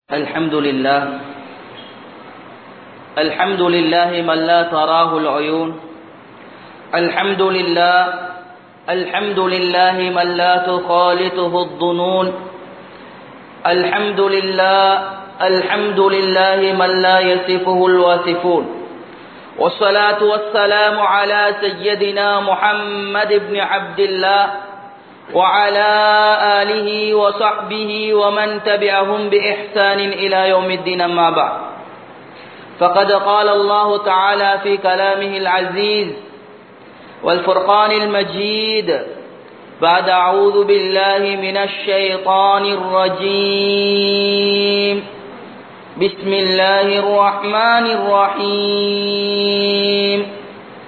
الحمد لله الحمد لله من لا تراه العيون الحمد لله الحمد لله من لا تخالطه الظنون الحمد لله الحمد لله من لا يصفه الواصفون والصلاة والسلام على سيدنا محمد بن عبد الله وعلى آله وصحبه ومن تبعهم بإحسان إلى يوم الدين أما بعد فقد قال الله تعالى في كلامه العزيز والفرقان المجيد بعد أعوذ بالله من الشيطان الرجيم بسم الله الرحمن الرحيم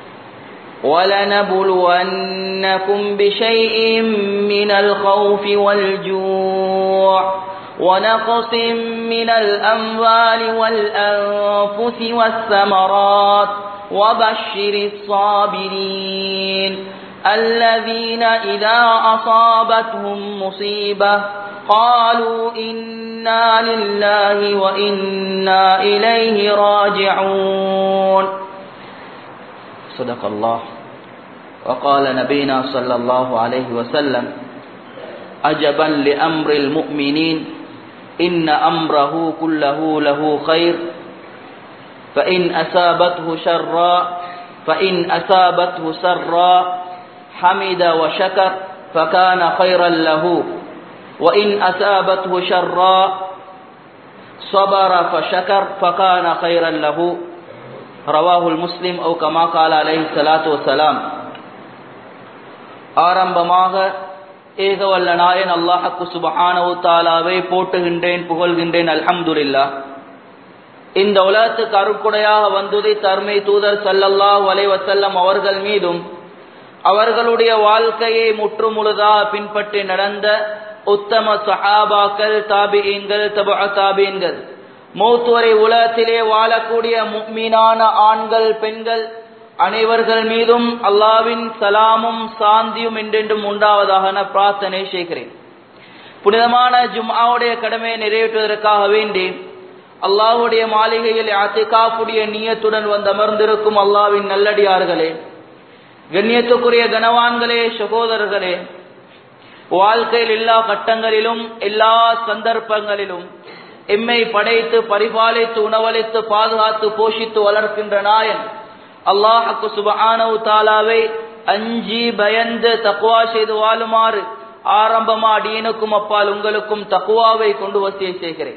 ولنبلونكم بشيء من الخوف والجوع ونقص من الأموال والأنفس والثمرات وبشر الصابرين الذين إذا أصابتهم مصيبة قالوا إنا لله وإنا إليه راجعون صدق الله وقال نبينا صلى الله عليه وسلم عجبا لأمر المؤمنين إن أمره كله له خير فإن أصابته شرا فإن أصابته سرا حمد وشكر فكان خيرا له وإن أصابته شرا صبر فشكر فكان خيرا له رواه المسلم أو كما قال عليه الصلاة والسلام ஆரம்பமாக ஏகவல்ல நாயன் அல்லாஹக்கு சுபஹானவு தாலாவை போட்டுகின்றேன் புகழ்கின்றேன் அல்ஹம்துலில்லா இந்த உலகத்துக்கு அருக்குடையாக வந்துதை தர்மை தூதர் சல்லல்லாஹ் வலைவசல்லம் அவர்கள் மீதும் அவர்களுடைய வாழ்க்கையை முற்றுமுழுதா பின்பற்றி நடந்த உத்தம சஹாபாக்கள் தாபியன்கள் தபா தாபியன்கள் மௌத்துவரை உலகத்திலே வாழக்கூடிய மீனான ஆண்கள் பெண்கள் அனைவர்கள் மீதும் அல்லாவின் சலாமும் சாந்தியும் என்றென்றும் உண்டாவதாக நான் பிரார்த்தனை செய்கிறேன் புனிதமான ஜும்ஆவுடைய கடமையை நிறைவேற்றுவதற்காக வேண்டி அல்லாஹுடைய மாளிகையில் அத்திகாப்புடைய நீயத்துடன் வந்து அமர்ந்திருக்கும் அல்லாவின் நல்லடியார்களே கண்ணியத்துக்குரிய கனவான்களே சகோதரர்களே வாழ்க்கையில் எல்லா கட்டங்களிலும் எல்லா சந்தர்ப்பங்களிலும் எம்மை படைத்து பரிபாலித்து உணவளித்து பாதுகாத்து போஷித்து வளர்க்கின்ற நாயன் அல்லாஹுக்கு சுபஹானவு தாலாவை அஞ்சி பயந்து தக்குவா செய்து வாழுமாறு ஆரம்பமா அடியனுக்கும் அப்பால் உங்களுக்கும் தக்குவாவை கொண்டு வசிய செய்கிறேன்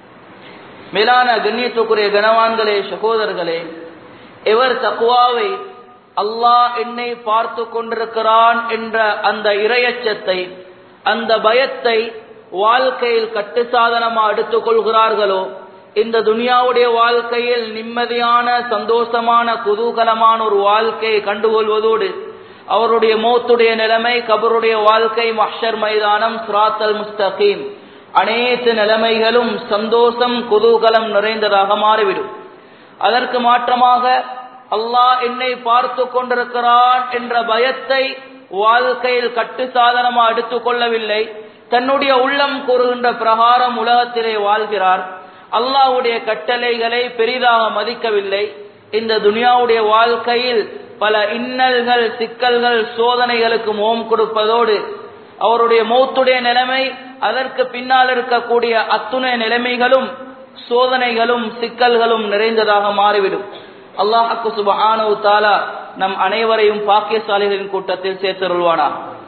மேலான கண்ணியத்துக்குரிய கனவான்களே சகோதரர்களே எவர் தக்குவாவை அல்லாஹ் என்னை பார்த்து கொண்டிருக்கிறான் என்ற அந்த இரையச்சத்தை அந்த பயத்தை வாழ்க்கையில் கட்டு சாதனமா எடுத்துக் கொள்கிறார்களோ இந்த துனியாவுடைய வாழ்க்கையில் நிம்மதியான சந்தோஷமான குதூகலமான ஒரு வாழ்க்கையை கண்டுகொள்வதோடு அவருடைய மௌத்துடைய நிலைமை கபருடைய வாழ்க்கை மஹர் மைதானம் சுராத்தல் முஸ்தகீம் அனைத்து நிலைமைகளும் சந்தோஷம் குதூகலம் நிறைந்ததாக மாறிவிடும் அதற்கு மாற்றமாக அல்லாஹ் என்னை பார்த்து கொண்டிருக்கிறான் என்ற பயத்தை வாழ்க்கையில் கட்டு சாதனமா எடுத்துக் கொள்ளவில்லை தன்னுடைய உள்ளம் கூறுகின்ற பிரகாரம் உலகத்திலே வாழ்கிறார் அல்லாஹ்வுடைய கட்டளைகளை பெரிதாக மதிக்கவில்லை இந்த துனியாவுடைய வாழ்க்கையில் பல இன்னல்கள் சிக்கல்கள் சோதனைகளுக்கு மோம் கொடுப்பதோடு அவருடைய மௌத்துடைய நிலைமை அதற்கு பின்னால் இருக்கக்கூடிய அத்துணை நிலைமைகளும் சோதனைகளும் சிக்கல்களும் நிறைந்ததாக மாறிவிடும் அல்லாஹக்கு சுபஹானவு தாலா நம் அனைவரையும் பாக்கியசாலிகளின் கூட்டத்தில் சேர்த்தருள்வானா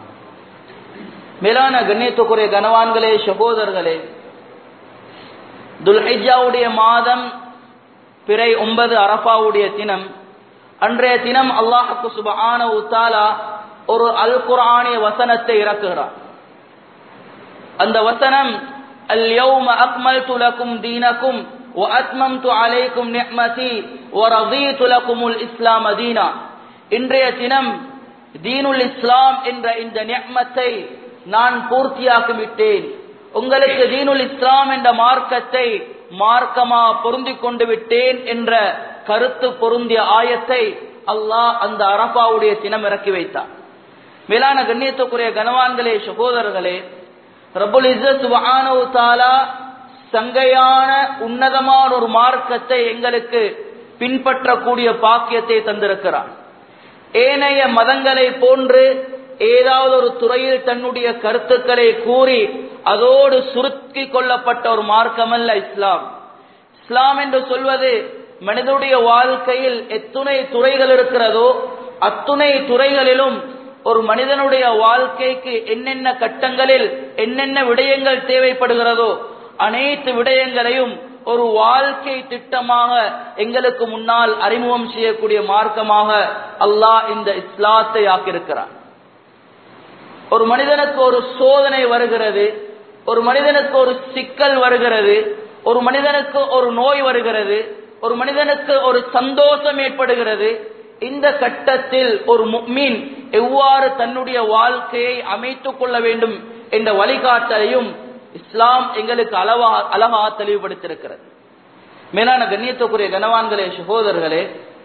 மேலான கண்ணியத்துக்குரிய கனவான்களே சகோதரர்களே துல்ஹிஜாவுடைய மாதம் பிறை ஒன்பது அரபாவுடைய தினம் அன்றைய தினம் அல்லாஹுக்கு சுபஹான உத்தாலா ஒரு அல் குரானிய வசனத்தை இறக்குகிறார் அந்த வசனம் அல் யௌம அக்மல்து லக்கும் தீனக்கும் وأتممت عليكم نعمتي ورضيت لكم الإسلام دينا இன்றைய தினம் தீனுல் இஸ்லாம் என்ற இந்த நியமத்தை நான் பூர்த்தியாக்கி விட்டேன் உங்களுக்கு தீனுல் இஸ்லாம் என்ற மார்க்கத்தை மார்க்கமா பொருந்திக் கொண்டு விட்டேன் என்ற கருத்து பொருந்திய ஆயத்தை அல்லாஹ் அந்த அரபாவுடைய தினம் இறக்கி வைத்தார் மேலான கண்ணியத்துக்குரிய கனவான்களே சகோதரர்களே ரபுல் இஸ்ஸத் சுப்ஹானஹு தஆலா சங்கையான உன்னதமான ஒரு மார்க்கத்தை எங்களுக்கு பின்பற்றக்கூடிய பாக்கியத்தை தந்திருக்கிறார் ஏனைய மதங்களை போன்று ஏதாவது ஒரு துறையில் தன்னுடைய கருத்துக்களை கூறி அதோடு சுருக்கி கொள்ளப்பட்ட ஒரு மார்க்கமல்ல இஸ்லாம் இஸ்லாம் என்று சொல்வது மனிதனுடைய வாழ்க்கையில் எத்துணை துறைகள் இருக்கிறதோ அத்துணை துறைகளிலும் ஒரு மனிதனுடைய வாழ்க்கைக்கு என்னென்ன கட்டங்களில் என்னென்ன விடயங்கள் தேவைப்படுகிறதோ அனைத்து விடயங்களையும் ஒரு வாழ்க்கை திட்டமாக எங்களுக்கு முன்னால் அறிமுகம் செய்யக்கூடிய மார்க்கமாக அல்லாஹ் இந்த இஸ்லாத்தை ஆக்கியிருக்கிறார் ஒரு மனிதனுக்கு ஒரு சோதனை வருகிறது ஒரு மனிதனுக்கு ஒரு சிக்கல் வருகிறது ஒரு மனிதனுக்கு ஒரு நோய் வருகிறது ஒரு மனிதனுக்கு ஒரு சந்தோஷம் ஏற்படுகிறது இந்த கட்டத்தில் ஒரு முக்மீன் எவ்வாறு தன்னுடைய வாழ்க்கையை அமைத்துக் கொள்ள வேண்டும் என்ற வழிகாட்டலையும் இஸ்லாம் எங்களுக்கு அளவா அழகா தெளிவுபடுத்தியிருக்கிறது மேலான கண்ணியத்துக்குரிய கனவான்களே சகோதரர்களே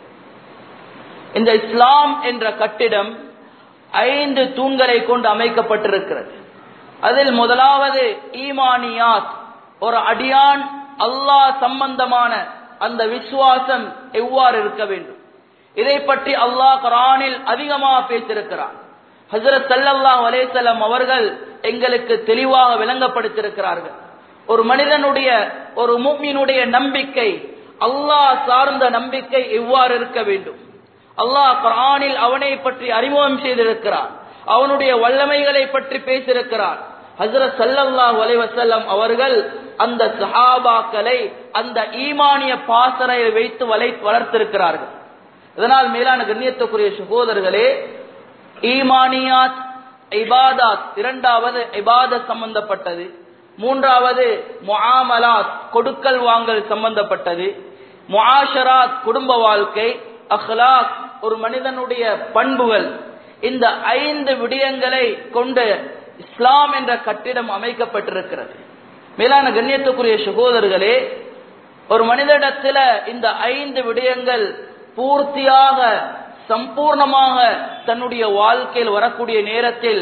இந்த இஸ்லாம் என்ற கட்டிடம் ஐந்து தூண்களை கொண்டு அமைக்கப்பட்டிருக்கிறது அதில் முதலாவது ஈமானியாத் ஒரு அடியான் அல்லாஹ் சம்பந்தமான அந்த விசுவாசம் எவ்வாறு இருக்க வேண்டும் இதை பற்றி அல்லாஹ் குரானில் அதிகமாக பேசியிருக்கிறான் ஹசரத் சல்லல்லாஹ் அலேசல்லம் அவர்கள் எங்களுக்கு தெளிவாக விளங்கப்படுத்தியிருக்கிறார்கள் ஒரு மனிதனுடைய ஒரு மூமியினுடைய நம்பிக்கை அல்லாஹ் சார்ந்த நம்பிக்கை எவ்வாறு இருக்க வேண்டும் அல்லாஹ் குரானில் அவனை பற்றி அறிமுகம் செய்திருக்கிறான் அவனுடைய வல்லமைகளை பற்றி பேசியிருக்கிறான் ஹசரத் சல்லல்லாஹ் வலைவசல்லம் அவர்கள் அந்த சஹாபாக்களை அந்த ஈமானிய பாசறையை வைத்து வளை வளர்த்திருக்கிறார்கள் இதனால் மேலான கண்ணியத்துக்குரிய சகோதரர்களே ஈமானியாத் இபாதாத் இரண்டாவது இபாதத் சம்பந்தப்பட்டது மூன்றாவது முஆமலாத் கொடுக்கல் வாங்கல் சம்பந்தப்பட்டது முஆஷராத் குடும்ப வாழ்க்கை அஹ்லாக் ஒரு மனிதனுடைய பண்புகள் இந்த ஐந்து விடயங்களை கொண்டு இஸ்லாம் என்ற கட்டிடம் அமைக்கப்பட்டிருக்கிறது மேலான கண்ணியத்துக்குரிய சகோதரர்களே ஒரு மனிதனிடத்தில் இந்த ஐந்து விடயங்கள் பூர்த்தியாக சம்பூர்ணமாக தன்னுடைய வாழ்க்கையில் வரக்கூடிய நேரத்தில்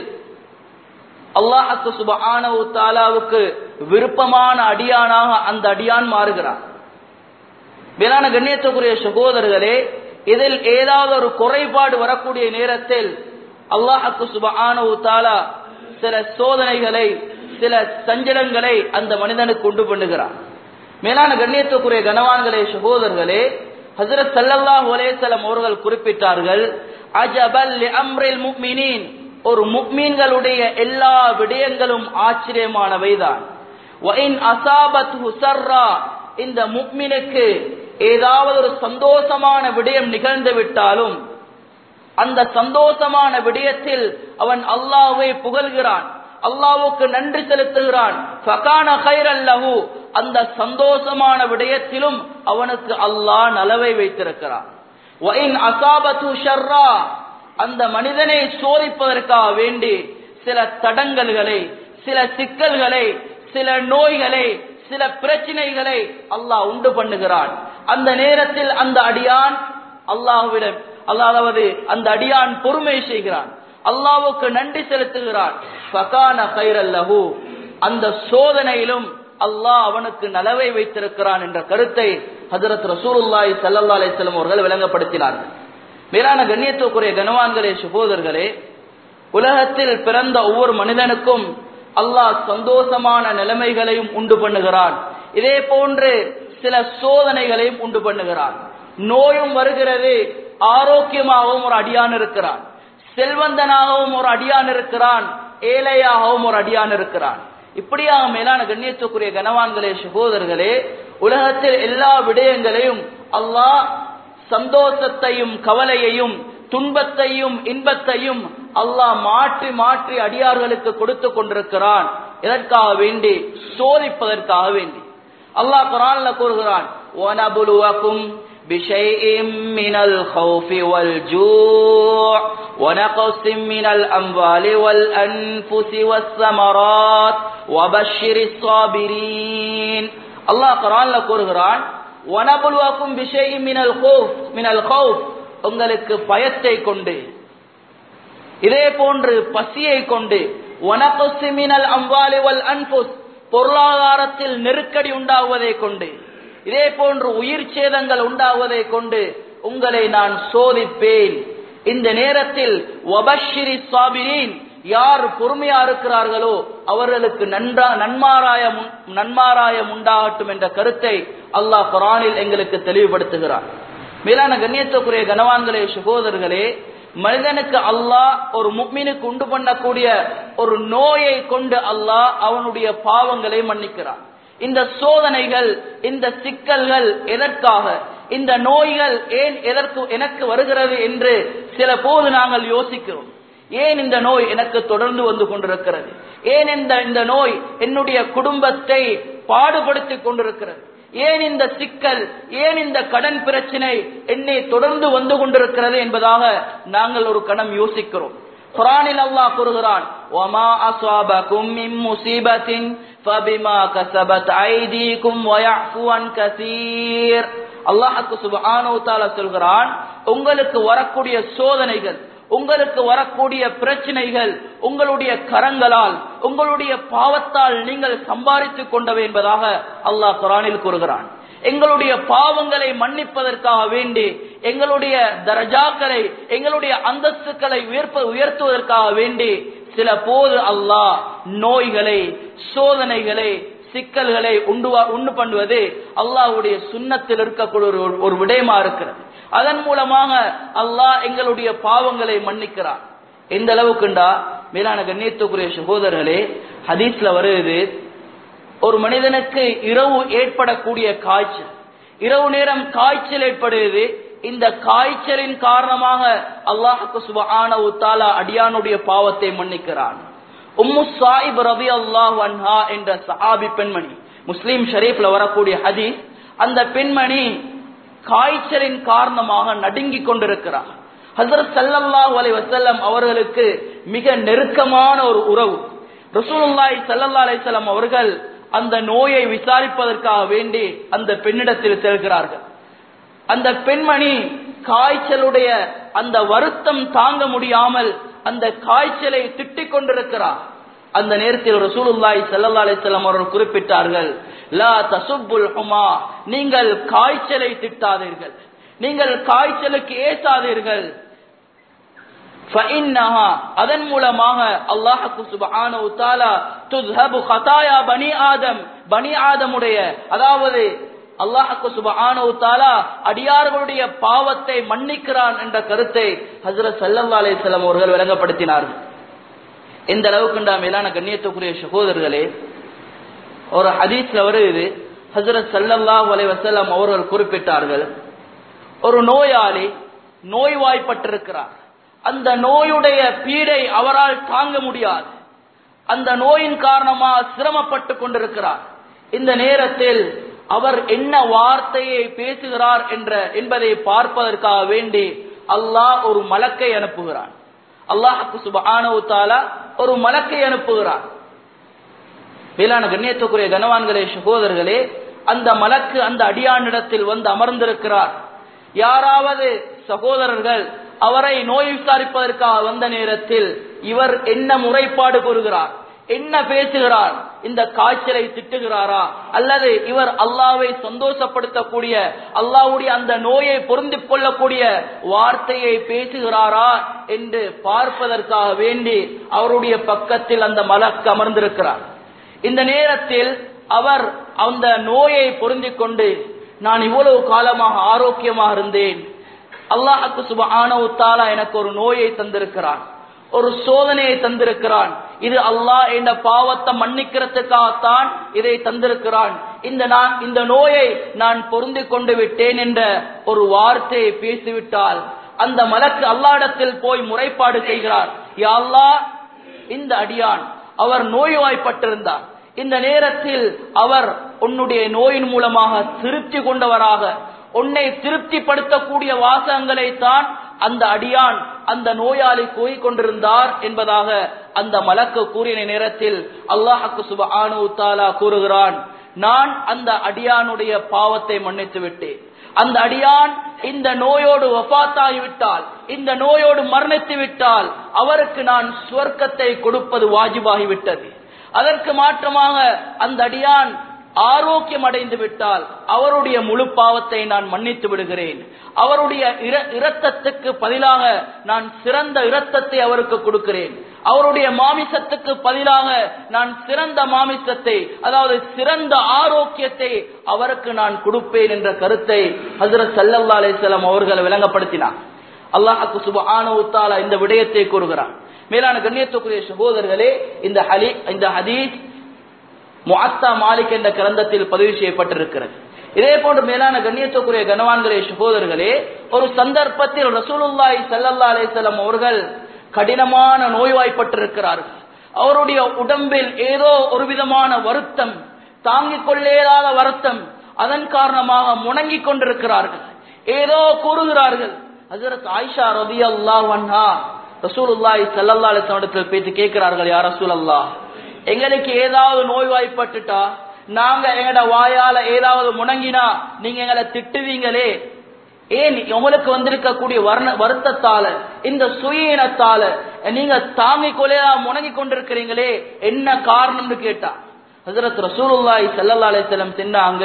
அல்லாஹு சுபஹானவு தாலாவுக்கு விருப்பமான அடியானாக அந்த அடியான் மாறுகிறான் மேலான கண்ணியத்துக்குரிய சகோதரர்களே இதில் ஏதாவது ஒரு குறைபாடு வரக்கூடிய நேரத்தில் அல்லாஹுக்கு சுபஹானவு தாலா சில சோதனைகளை சில சஞ்சலங்களை அந்த மனிதனுக்கு உண்டு பண்ணுகிறான் மேலான கண்ணியத்துக்குரிய கனவான்களே சகோதரர்களே ஹசரத் சல்லல்லாஹு அலைஹிஸ்ஸலாம் அவர்கள் குறிப்பிட்டார்கள் அஜபல் அம்ரில் முக்மினீன் ஒரு முக்மீன்களுடைய எல்லா விடயங்களும் ஆச்சரியமானவைதான் வஇன் அசாபத் ஹுசர்ரா இந்த முக்மினுக்கு ஏதாவது ஒரு சந்தோஷமான விடயம் நிகழ்ந்து விட்டாலும் அந்த சந்தோஷமான விடயத்தில் அவன் அல்லாஹ்வை புகழ்கிறான் அல்லாஹ்வுக்கு நன்றி செலுத்துகிறான் ஃபகான கைரல்லஹு அந்த சந்தோஷமான விடயத்திலும் அவனுக்கு அல்லாஹ் நலவை வைத்திருக்கிறான் வஇன் அசாபத்து ஷர்ரா அந்த மனிதனை சோதிப்பதற்காக வேண்டி சில தடங்கல்களை சில சிக்கல்களை சில நோய்களை சில பிரச்சனைகளை அல்லாஹ் உண்டு பண்ணுகிறான் அந்த நேரத்தில் அந்த அடியான் அல்லாஹ்விடம் அல்லாஹ் அந்த அடியான் பொறுமை செய்கிறான் அல்லாவுக்கு நன்றி செலுத்துகிறான் ஃபகான கைரல்லஹு அந்த சோதனையிலும் அல்லாஹ் அவனுக்கு நலவை வைத்திருக்கிறான் என்ற கருத்தை ஹஜரத் ரசூலுல்லாஹி ஸல்லல்லாஹு அலைஹி வஸல்லம் அவர்கள் விளங்கப்படுத்தினார்கள் மேலான கண்ணியத்துக்குரிய கனவான்களே சுகோதர்களே உலகத்தில் பிறந்த ஒவ்வொரு மனிதனுக்கும் அல்லாஹ் சந்தோஷமான நிலைமைகளையும் உண்டு பண்ணுகிறான் இதே போன்று சில சோதனைகளையும் உண்டு பண்ணுகிறான் நோயும் வருகிறது ஆரோக்கியமாகவும் ஒரு அடியான் இருக்கிறான் செல்வந்தனாகவும் ஒரு அடியான் இருக்கிறான் ஏழையாகவும் ஒரு அடியான் இருக்கிறான் இப்படியாக மேலான கண்ணியத்துக்குரிய கனவான்களே சகோதரர்களே உலகத்தில் எல்லா விடயங்களையும் அல்லாஹ் சந்தோஷத்தையும் கவலையையும் துன்பத்தையும் இன்பத்தையும் அல்லாஹ் மாற்றி மாற்றி அடியார்களுக்கு கொடுத்து கொண்டிருக்கிறான் எதற்காக வேண்டி சோதிப்பதற்காக வேண்டி அல்லாஹ் குரான்ல கூறுகிறான் وَنَبْلُوَكُمْ بشيء من الخوف والجوع ونقص من الأموال والأنفس والثمرات وبشر الصابرين الله قرآن கூறுகிறான் وَنَبْلُوَكُمْ بشيء من الخوف من الخوف உங்களுக்கு பயத்தை கொண்டு இதே போன்று பசியை கொண்டு وَنَقْصِ مِنَ الْأَمْوَالِ وَالْأَنْفُسِ பொருளாதாரத்தில் நெருக்கடி உண்டாகுவதை கொண்டு இதே போன்று உயிர் சேதங்கள் உண்டாகுவதை கொண்டு உங்களை நான் சோதிப்பேன் இந்த நேரத்தில் வபஷிரி சாபிரின் யார் பொறுமையா இருக்கிறார்களோ அவர்களுக்கு நன்றா நன்மாராயம் நன்மாராயம் உண்டாகட்டும் என்ற கருத்தை அல்லாஹ் குரானில் எங்களுக்கு தெளிவுபடுத்துகிறார் மேலான கண்ணியத்துக்குரிய கனவான்களே சகோதரர்களே மனிதனுக்கு அல்லாஹ் ஒரு முக்மினுக்கு உண்டு பண்ணக்கூடிய ஒரு நோயை கொண்டு அல்லாஹ் அவனுடைய பாவங்களை மன்னிக்கிறான் இந்த சோதனைகள் இந்த சிக்கல்கள் எதற்காக இந்த நோய்கள் ஏன் எதற்கு எனக்கு வருகிறது என்று சில போது நாங்கள் யோசிக்கிறோம் ஏன் இந்த நோய் எனக்கு தொடர்ந்து வந்து கொண்டிருக்கிறது ஏன் இந்த இந்த நோய் என்னுடைய குடும்பத்தை பாடுபடுத்திக் கொண்டிருக்கிறது ஏன் இந்த சிக்கல் ஏன் இந்த கடன் பிரச்சனை என்னை தொடர்ந்து வந்து கொண்டிருக்கிறது என்பதாக நாங்கள் ஒரு கணம் யோசிக்கிறோம் குரானில் அல்லாஹ் கூறுகிறான் وَمَا أَصَابَكُم مِّن مُّصِيبَةٍ فَبِمَا كَسَبَتْ أَيْدِيكُمْ وَيَعْفُو عَن كَثِيرٍ அல்லாஹ் சுப்ஹானஹு வ தஆலா சொல்கிறான் உங்களுக்கு வரக்கூடிய சோதனைகள் உங்களுக்கு வரக்கூடிய பிரச்சனைகள் உங்களுடைய கரங்களால் உங்களுடைய பாவத்தால் நீங்கள் சம்பாதித்துக் கொண்டவை என்பதாக அல்லாஹ் குரானில் கூறுகிறான் எங்களுடைய பாவங்களை மன்னிப்பதற்காக வேண்டி எங்களுடைய தரஜாக்களை எங்களுடைய அந்தஸ்துக்களை உயர்ப்ப உயர்த்துவதற்காக வேண்டி சில போது அல்லாஹ் நோய்களை சோதனைகளை சிக்கல்களை உண்டு உண்டு பண்ணுவது அல்லாஹ்வுடைய சுண்ணத்தில் இருக்கக்கூடிய ஒரு- ஒரு விடயமா இருக்கிறது அதன் மூலமாக அல்லாஹ் எங்களுடைய பாவங்களை மன்னிக்கிறார் எந்த அளவுக்குண்டா மேலான கண்ணியத்துக்குரிய சகோதரர்களே ஹதீஸ்ல வருது ஒரு மனிதனுக்கு இரவு ஏற்படக்கூடிய காய்ச்சல் இரவு நேரம் காய்ச்சல் ஏற்படுகிறது இந்த காய்ச்சலின் காரணமாக அல்லாஹுக்கு சுபஹானஹு தஆலா அடியானுடைய பாவத்தை மன்னிக்கிறான் உம்மு சாயிப் ரபி அல்லாஹ் அன்ஹா என்ற சஹாபி பெண்மணி முஸ்லீம் ஷரீஃப்ல வரக்கூடிய ஹதீஸ் அந்த பெண்மணி காய்ச்சலின் காரணமாக நடுங்கிக் கொண்டிருக்கிறார் ஹசரத் ஸல்லல்லாஹு அலைஹி வஸல்லம் அவர்களுக்கு மிக நெருக்கமான ஒரு உறவு ரசூலுல்லாஹி ஸல்லல்லாஹு அலைஹி வஸல்லம் அவர்கள் அந்த நோயை விசாரிப்பதற்காக வேண்டி அந்த பெண்ணிடத்தில் செல்கிறார்கள் அந்த பெண்மணி காய்ச்சலுடைய அந்த வருத்தம் தாங்க முடியாமல் அந்த காய்ச்சலை திட்டிக் கொண்டிருக்கிறார் அந்த நேரத்தில் ரசூலுல்லாஹி ஸல்லல்லாஹு அலைஹி வஸல்லம் அவர்கள் குறிப்பிட்டார்கள் லா தசுப்புல் ஹுமா நீங்கள் காய்ச்சலை திட்டாதீர்கள் நீங்கள் காய்ச்சலுக்கு ஏசாதீர்கள் فإنها அதன் மூலமாக அல்லாஹ்வுக்கு சுப்ஹானஹு வ தஆலா துஸ்ஹபு خطايا பனி ஆதம் பனி ஆதமுடைய அதாவது அல்லாஹ்வுக்கு சுப்ஹானஹு வ தஆலா அடியார்களுடைய பாவத்தை மன்னிக்கிறான் என்ற கருத்தை ஹஜ்ரத் ஸல்லல்லாஹு அலைஹி வஸல்லம் அவர்கள் விளங்கப்படுத்தினார்கள் எந்த அளவுக்குண்டா மேலான கண்ணியத்துக்குரிய சகோதரர்களே ஒரு ஹதீஸ்ல வருது ஹஜ்ரத் ஸல்லல்லாஹு அலைஹி வஸல்லம் அவர்கள் குறிப்பிட்டார்கள் ஒரு நோயாளி நோய்வாய்ப்பட்டிருக்கிறார் அந்த நோயுடைய பீடை அவரால் தாங்க முடியாது அந்த நோயின் காரணமாக சிரமப்பட்டு கொண்டிருக்கிறார் இந்த நேரத்தில் அவர் என்ன வார்த்தையை பேசுகிறார் என்ற என்பதை பார்ப்பதற்காக வேண்டி அல்லாஹ் ஒரு மலக்கை அனுப்புகிறான் அல்லாஹுக்கு சுபஹானஹு தஆலா ஒரு மலக்கை அனுப்புகிறார் மேலான கண்ணியத்துக்குரிய கனவான்களே சகோதரர்களே அந்த மலக்கு அந்த அடியானிடத்தில் வந்து அமர்ந்திருக்கிறார் யாராவது சகோதரர்கள் அவரை நோய் விசாரிப்பதற்காக வந்த நேரத்தில் இவர் என்ன முறைப்பாடு கூறுகிறார் என்ன பேசுகிறார் இந்த காய்ச்சலை திட்டுகிறாரா அல்லது இவர் அல்லாவை சந்தோஷப்படுத்தக்கூடிய அல்லாவுடைய அந்த நோயை பொருந்திக் கொள்ளக்கூடிய வார்த்தையை பேசுகிறாரா என்று பார்ப்பதற்காக வேண்டி அவருடைய பக்கத்தில் அந்த மலக்கு அமர்ந்திருக்கிறார் இந்த நேரத்தில் அவர் அந்த நோயை பொருந்திக் கொண்டு நான் இவ்வளவு காலமாக ஆரோக்கியமாக இருந்தேன் அல்லாஹுக்கு சுபஹானஹு தஆலா எனக்கு ஒரு நோயை தந்திருக்கிறான் ஒரு சோதனையை தந்திருக்கிறான் இது அல்லாஹ் என்ற பாவத்தை மன்னிக்கிறதுக்காகத்தான் இதை தந்திருக்கிறான் இந்த நான் இந்த நோயை நான் பொருந்திக் கொண்டு விட்டேன் என்ற ஒரு வார்த்தையை பேசிவிட்டால் அந்த மலக்கு அல்லாஹ்விடத்தில் போய் முறைப்பாடு செய்கிறார் யா அல்லாஹ் இந்த அடியான் அவர் நோய்வாய்ப்பட்டிருந்தார் இந்த நேரத்தில் அவர் உன்னுடைய நோயின் மூலமாக திருப்தி கொண்டவராக உன்னை திருப்திப்படுத்தக்கூடிய வாசகங்களை தான் அந்த அடியான் அந்த நோயாளி கூறிக் கொண்டிருந்தார் என்பதாக அந்த மலக்கு கூறின நேரத்தில் அல்லாஹுக்கு சுபஹானு தாலா கூறுகிறான் நான் அந்த அடியானுடைய பாவத்தை மன்னித்து விட்டேன் அந்த அடியான் இந்த நோயோடு வஃபாத்தாகிவிட்டால் இந்த நோயோடு மரணித்து விட்டால் அவருக்கு நான் சுவர்க்கத்தை கொடுப்பது வாஜிபாகிவிட்டது அதற்கு மாற்றமாக அந்த அடியான் ஆரோக்கியம் அடைந்து விட்டால் அவருடைய முழு பாவத்தை நான் மன்னித்து விடுகிறேன் அவருடைய இர- இரத்தத்துக்கு பதிலாக நான் சிறந்த இரத்தத்தை அவருக்கு கொடுக்கிறேன் அவருடைய மாமிசத்துக்கு பதிலாக நான் சிறந்த மாமிசத்தை அதாவது சிறந்த ஆரோக்கியத்தை அவருக்கு நான் கொடுப்பேன் என்ற கருத்தை ஹசரத் சல்லல்லா அலிஸ்லாம் அவர்கள் விளங்கப்படுத்தினார் அல்லாஹுக்கு சுபஹானஹு தஆலா இந்த விடயத்தை கூறுகிறார் மேலான கண்ணியத்துக்குரிய சகோதரர்களே இந்த ஹலி இந்த ஹதீஸ் முஅத்தா மாலிக் என்ற கிரந்தத்தில் பதிவு செய்யப்பட்டிருக்கிறது இதே போன்று மேலான கண்ணியத்துக்குரிய கனவான்களே சகோதரர்களே ஒரு சந்தர்ப்பத்தில் ரசூலுல்லாஹி ஸல்லல்லாஹு அலைஹி வஸல்லம் அவர்கள் கடினமான நோய்வாய்ப்பட்டிருக்கிறார்கள் அவருடைய உடம்பில் ஏதோ ஒரு விதமான வருத்தம் தாங்கிக் கொள்ளேறாத வருத்தம் அதன் காரணமாக முணங்கிக் கொண்டிருக்கிறார்கள் ஏதோ கூறுகிறார்கள் ஹஜரத் ஆயிஷா ரலியல்லாஹு அன்ஹா ரசூலுல்லாஹி ஸல்லல்லாஹு அலைஹி வஸல்லம் பேசி கேட்கிறார்கள் யா ரசூலல்லாஹ் எங்களுக்கு ஏதாவது நோய்வாய்ப்பட்டுட்டா நாங்க எங்கட வாயால ஏதாவது முணங்கினா நீங்க எங்களை திட்டுவீங்களே ஏன் உங்களுக்கு வந்திருக்கக்கூடிய வர்ண வருத்தத்தால இந்த சுயீனத்தால நீங்க தாங்கிக் கொள்ளையா முணங்கி கொண்டிருக்கிறீங்களே என்ன காரணம்னு கேட்டா ஹசரத் ரசூலுல்லாஹி ஸல்லல்லாஹு அலைஹி வஸல்லம் சொன்னாங்க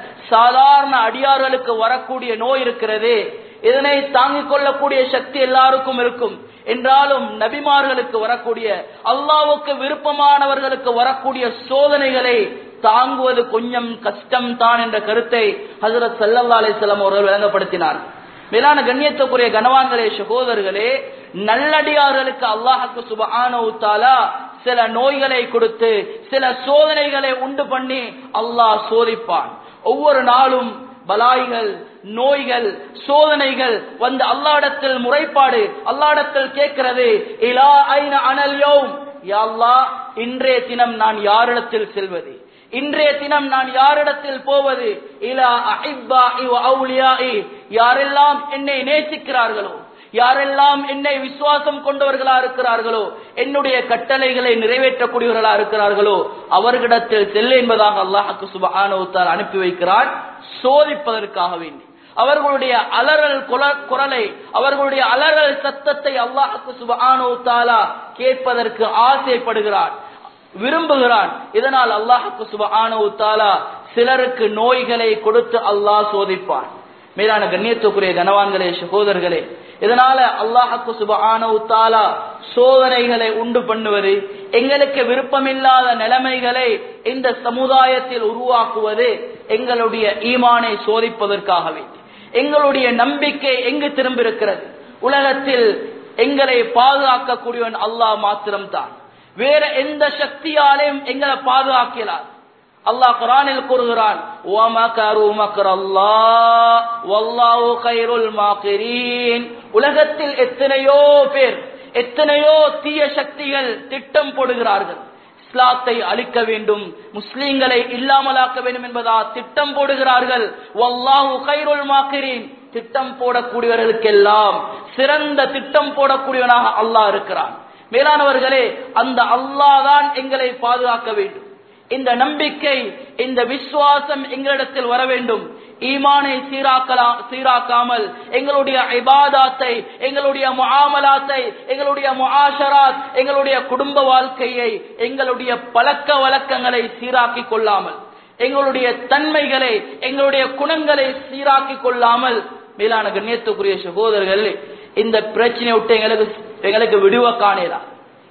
சாதாரண அடியார்களுக்கு வரக்கூடிய நோய் இருக்கிறதே இதனை தாங்கிக் கொள்ளக்கூடிய சக்தி எல்லாருக்கும் இருக்கும் என்றாலும் நபிமார்களுக்கு வரக்கூடிய அல்லாவுக்கு விருப்பமானவர்களுக்கு வரக்கூடிய சோதனைகளை தாங்குவது கொஞ்சம் கஷ்டம் தான் என்ற கருத்தை ஹசரத் சல்லல்லா அலிஸ்லாம் அவர்கள் விளங்கப்படுத்தினார் மேலான கண்ணியத்துக்குரிய கனவான்களே சகோதரர்களே நல்லடியார்களுக்கு அல்லாஹுக்கு சுபஹானஹு தஆலா சில நோய்களை கொடுத்து சில சோதனைகளை உண்டு பண்ணி அல்லாஹ் சோதிப்பான் ஒவ்வொரு நாளும் பலாய்கள் நோய்கள் சோதனைகள் வந்து அல்லாடத்தில் முறைப்பாடு அல்லாடத்தில் கேட்கிறது இலா ஐன அனல் யௌம் யா அல்லாஹ் இன்றைய தினம் நான் யாரிடத்தில் செல்வது இன்றைய தினம் நான் யாரிடத்தில் போவது இலா அஹிப்பாஇ வ அவுலியாஇ யாரெல்லாம் என்னை நேசிக்கிறார்களோ யாரெல்லாம் என்னை விசுவாசம் கொண்டவர்களா இருக்கிறார்களோ என்னுடைய கட்டளைகளை நிறைவேற்றக்கூடியவர்களா இருக்கிறார்களோ அவர்களிடத்தில் செல்ல என்பதாக அல்லாஹுக்கு சுபஹானஹு தஆலா அனுப்பி வைக்கிறான் சோதிப்பதற்காக வேண்டி அவர்களுடைய அலறல் குல- குரலை அவர்களுடைய அலறல் சத்தத்தை அல்லாஹுக்கு சுபஹானஹு தஆலா கேட்பதற்கு ஆசைப்படுகிறான் விரும்புகிறான் இதனால் அல்லாஹுக்கு சுபஹானஹு தஆலா சிலருக்கு நோய்களை கொடுத்து அல்லாஹ் சோதிப்பான் மேலான கண்ணியத்துக்குரிய கனவான்களே சகோதரர்களே இதனால அல்லாஹுக்கு சுபஹானஹு தஆலா சோதனைகளை உண்டு பண்ணுவது எங்களுக்கு விருப்பமில்லாத நிலைமைகளை இந்த சமுதாயத்தில் உருவாக்குவது எங்களுடைய ஈமானை சோதிப்பதற்காக வேண்டி எங்களுடைய நம்பிக்கை எங்கு திரும்பியிருக்கிறது உலகத்தில் எங்களை பாதுகாக்கக்கூடியவன் அல்லாஹ் மாத்திரம்தான் வேற எந்த சக்தியாலையும் எங்களை பாதுகாக்கிறார் அல்லாஹ் குரானில் கூறுகிறான் "வமகரு மக்ரல்லாஹ் வல்லாஹு கைருல் மாக்கிரீன்." உலகத்தில் எத்தனையோ பேர் எத்தனையோ தீய சக்திகள் திட்டம் போடுகிறார்கள் இஸ்லாத்தை அழிக்க வேண்டும் முஸ்லீம்களை இல்லாமலாக்க வேண்டும் என்பதா திட்டம் போடுகிறார்கள் வல்லாஹு கைருல் மாக்கிரீன் திட்டம் போடக்கூடியவர்களுக்கெல்லாம் சிறந்த திட்டம் போடக்கூடியவனாக அல்லாஹ் இருக்கிறான் மேலானவர்களே அந்த அல்லாஹ் தான் எங்களை பாதுகாக்க வேண்டும் இந்த நம்பிக்கை இந்த விசுவாசம் எங்களிடத்தில் வர வேண்டும் ஈமானை சீராக்கலாம் சீராக்காமல் எங்களுடைய இபாதாத்தை எங்களுடைய முஆமலாத்தை எங்களுடைய முஆஷராத் எங்களுடைய குடும்ப வாழ்க்கையை எங்களுடைய பழக்க வழக்கங்களை சீராக்கிக் கொள்ளாமல் எங்களுடைய தன்மைகளை எங்களுடைய குணங்களை சீராக்கிக் கொள்ளாமல் மேலான கண்ணியத்துக்குரிய சகோதரர்கள் இந்த பிரச்சனை விட்டு எங்களுக்கு எங்களுக்கு விடுவ காணலாம்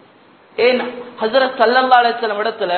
ஏன் ஹசரத் சல்லல்லா அலிஸ்லாம் இடத்துல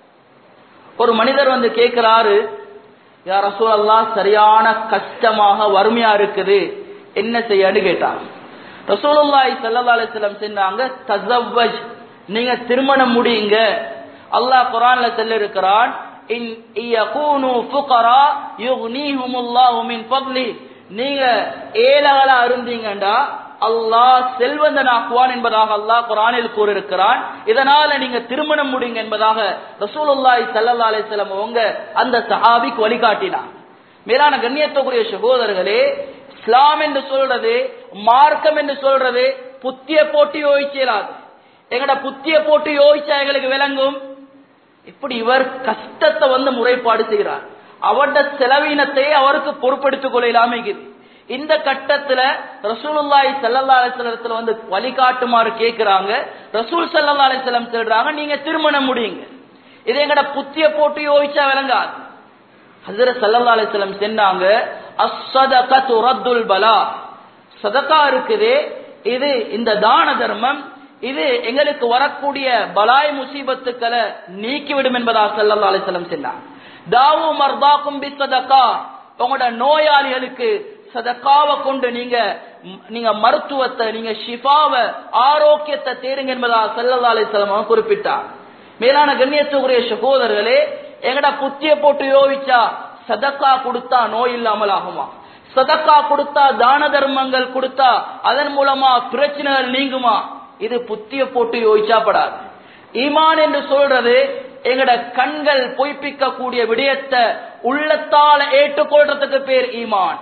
ஒரு மனிதர் வந்து கேட்கிறாரு யார் ரசூலல்லாஹ் சரியான கஷ்டமாக வறுமையா இருக்குது என்ன செய்யன்னு கேட்டாங்க ரசூலுல்லாஹி ஸல்லல்லாஹு அலைஹி வஸல்லம் சொன்னாங்க தஸவ்வஜ் நீங்க திருமணம் முடியுங்க அல்லாஹ் குர்ஆன்ல சொல்லி இருக்கிறான் இன் யகூனு ஃபுகரா யுக்னிஹுமுல்லாஹு மின் ஃபضலி நீங்க ஏழைகளா இருந்தீங்கடா அல்லாஹ் செல்வந்தனாக்குவான் என்பதாக அல்லாஹ் குரானில் கூறியிருக்கிறான் இதனால நீங்க திருமணம் முடிங்க என்பதாக ரசூலுல்லாஹி ஸல்லல்லாஹு அலைஹி வஸல்லம் அவங்க அந்த சஹாபிக்கு வழிகாட்டினார் மேலான கண்ணியத்துக்குரிய சகோதரர்களே இஸ்லாம் என்று சொல்றது மார்க்கம் என்று சொல்றது புத்திய போட்டு யோசிச்சலாது எங்கட புத்திய போட்டு யோசிச்சா எங்களுக்கு விளங்கும் இப்படி இவர் கஷ்டத்தை வந்து முறைப்பாடு செய்கிறார் அவருடைய செலவீனத்தை அவருக்கு பொறுப்படுத்திக் கொள்ள இல்லாம இருக்குது இந்த கட்டத்துல ரசூலுல்லாஹி ஸல்லல்லாஹு அலைஹி வஸல்லம் வந்து வழிகாட்டுமாறு கேக்குறாங்க ரசூல் ஸல்லல்லாஹு அலைஹி வஸல்லம் சொல்றாங்க நீங்க திருமணம் முடியுங்க இது எங்கட புத்திய போட்டு யோசிச்சா விளங்காது ஹசரத் சல்லா அலிஸ்லம் சொன்னாங்க அஸ்ஸதகத்து ரத்துல் பலா சதகா இருக்குது இது இந்த தான தர்மம் இது எங்களுக்கு வரக்கூடிய பலாய் முசீபத்துக்களை நீக்கிவிடும் என்பதா சல்லா அலிஸ்லம் சொன்னாங்க தாவு மர்தாக்கும் பி சதகா உங்களோட நோயாளிகளுக்கு சதக்காவை கொண்டு நீங்க நீங்க மருத்துவத்தை நீங்க ஷிஃபாவை ஆரோக்கியத்தை தேடுங்க என்பதா சல்லா அலிஸ்லம் குறிப்பிட்டார் மேலான கண்ணியத்துக்குரிய சகோதரர்களே எங்கட புத்திய போட்டு யோசிச்சா சதக்கா கொடுத்தா நோய் இல்லாமல் ஆகுமா சதக்கா கொடுத்தா தான தர்மங்கள் கொடுத்தா அதன் மூலமா பிரச்சனைகள் நீங்குமா இது புத்திய போட்டு யோசிச்சா படாது ஈமான் என்று சொல்றது எங்கட கண்கள் பொய்ப்பிக்க கூடிய விடயத்தை உள்ளத்தால ஏற்றுக்கொள்றதுக்கு பேர் ஈமான்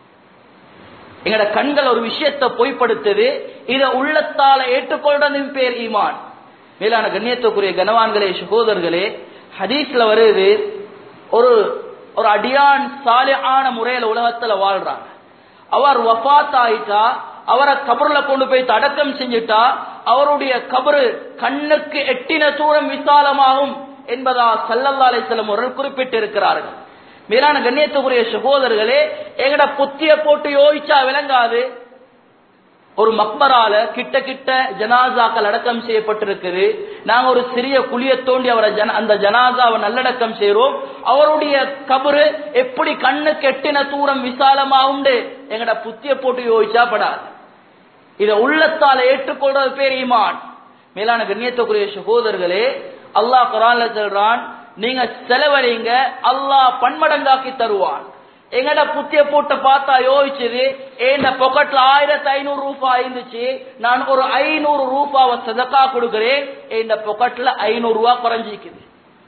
எங்கட கண்கள் ஒரு விஷயத்தை பொய்ப்படுத்துது இத உள்ளத்தால ஏற்றுக்கொள்றதும் பேர் ஈமான் மேலான கண்ணியத்துக்குரிய கனவான்களே சகோதரர்களே ஹதீஸ்ல வருது ஒரு ஒரு அடியான் சாலியான முறையில உலகத்துல வாழ்றாங்க அவர் வஃத் ஆயிட்டா அவரை கபருல கொண்டு போய் அடக்கம் செஞ்சுட்டா அவருடைய கபரு கண்ணுக்கு எட்டின தூரம் விசாலமாகும் என்பதா சல்லல்லா அலிஸ்லம் அவர்கள் குறிப்பிட்டிருக்கிறார்கள் மேலான கண்ணியத்துக்குரிய சகோதரர்களே எங்கட புத்திய போட்டு யோசிச்சா விளங்காது ஒரு மக்பரால கிட்ட கிட்ட ஜனாசாக்கள் அடக்கம் செய்யப்பட்டிருக்குது நாங்க ஒரு சிறிய குழிய தோண்டி அவரை ஜன அந்த ஜனாசாவை நல்லடக்கம் செய்யறோம் அவருடைய கபரு எப்படி கண்ணு கெட்டின தூரம் விசாலமாகும் எங்கட புத்திய போட்டு யோசிச்சா படாது இத உள்ளத்தால ஏற்றுக்கொள்றது பேர் ஈமான் மேலான கண்ணியத்துக்குரிய சகோதரர்களே அல்லாஹ் குரான்ல சொல்றான் நீங்க செலவழிங்க அல்லாஹ் பன்மடங்காக்கி தருவான் எங்கட புத்திய போட்டு பார்த்தா யோசிச்சது இந்த பொக்கெட்ல ஆயிரத்தி ஐநூறு ரூபாய் இருந்துச்சு நான் ஒரு ஐநூறு ரூபாவை சதக்கா கொடுக்கிறேன் இந்த பொக்கெட்ல ஐநூறு ரூபாய் குறைஞ்சிக்குது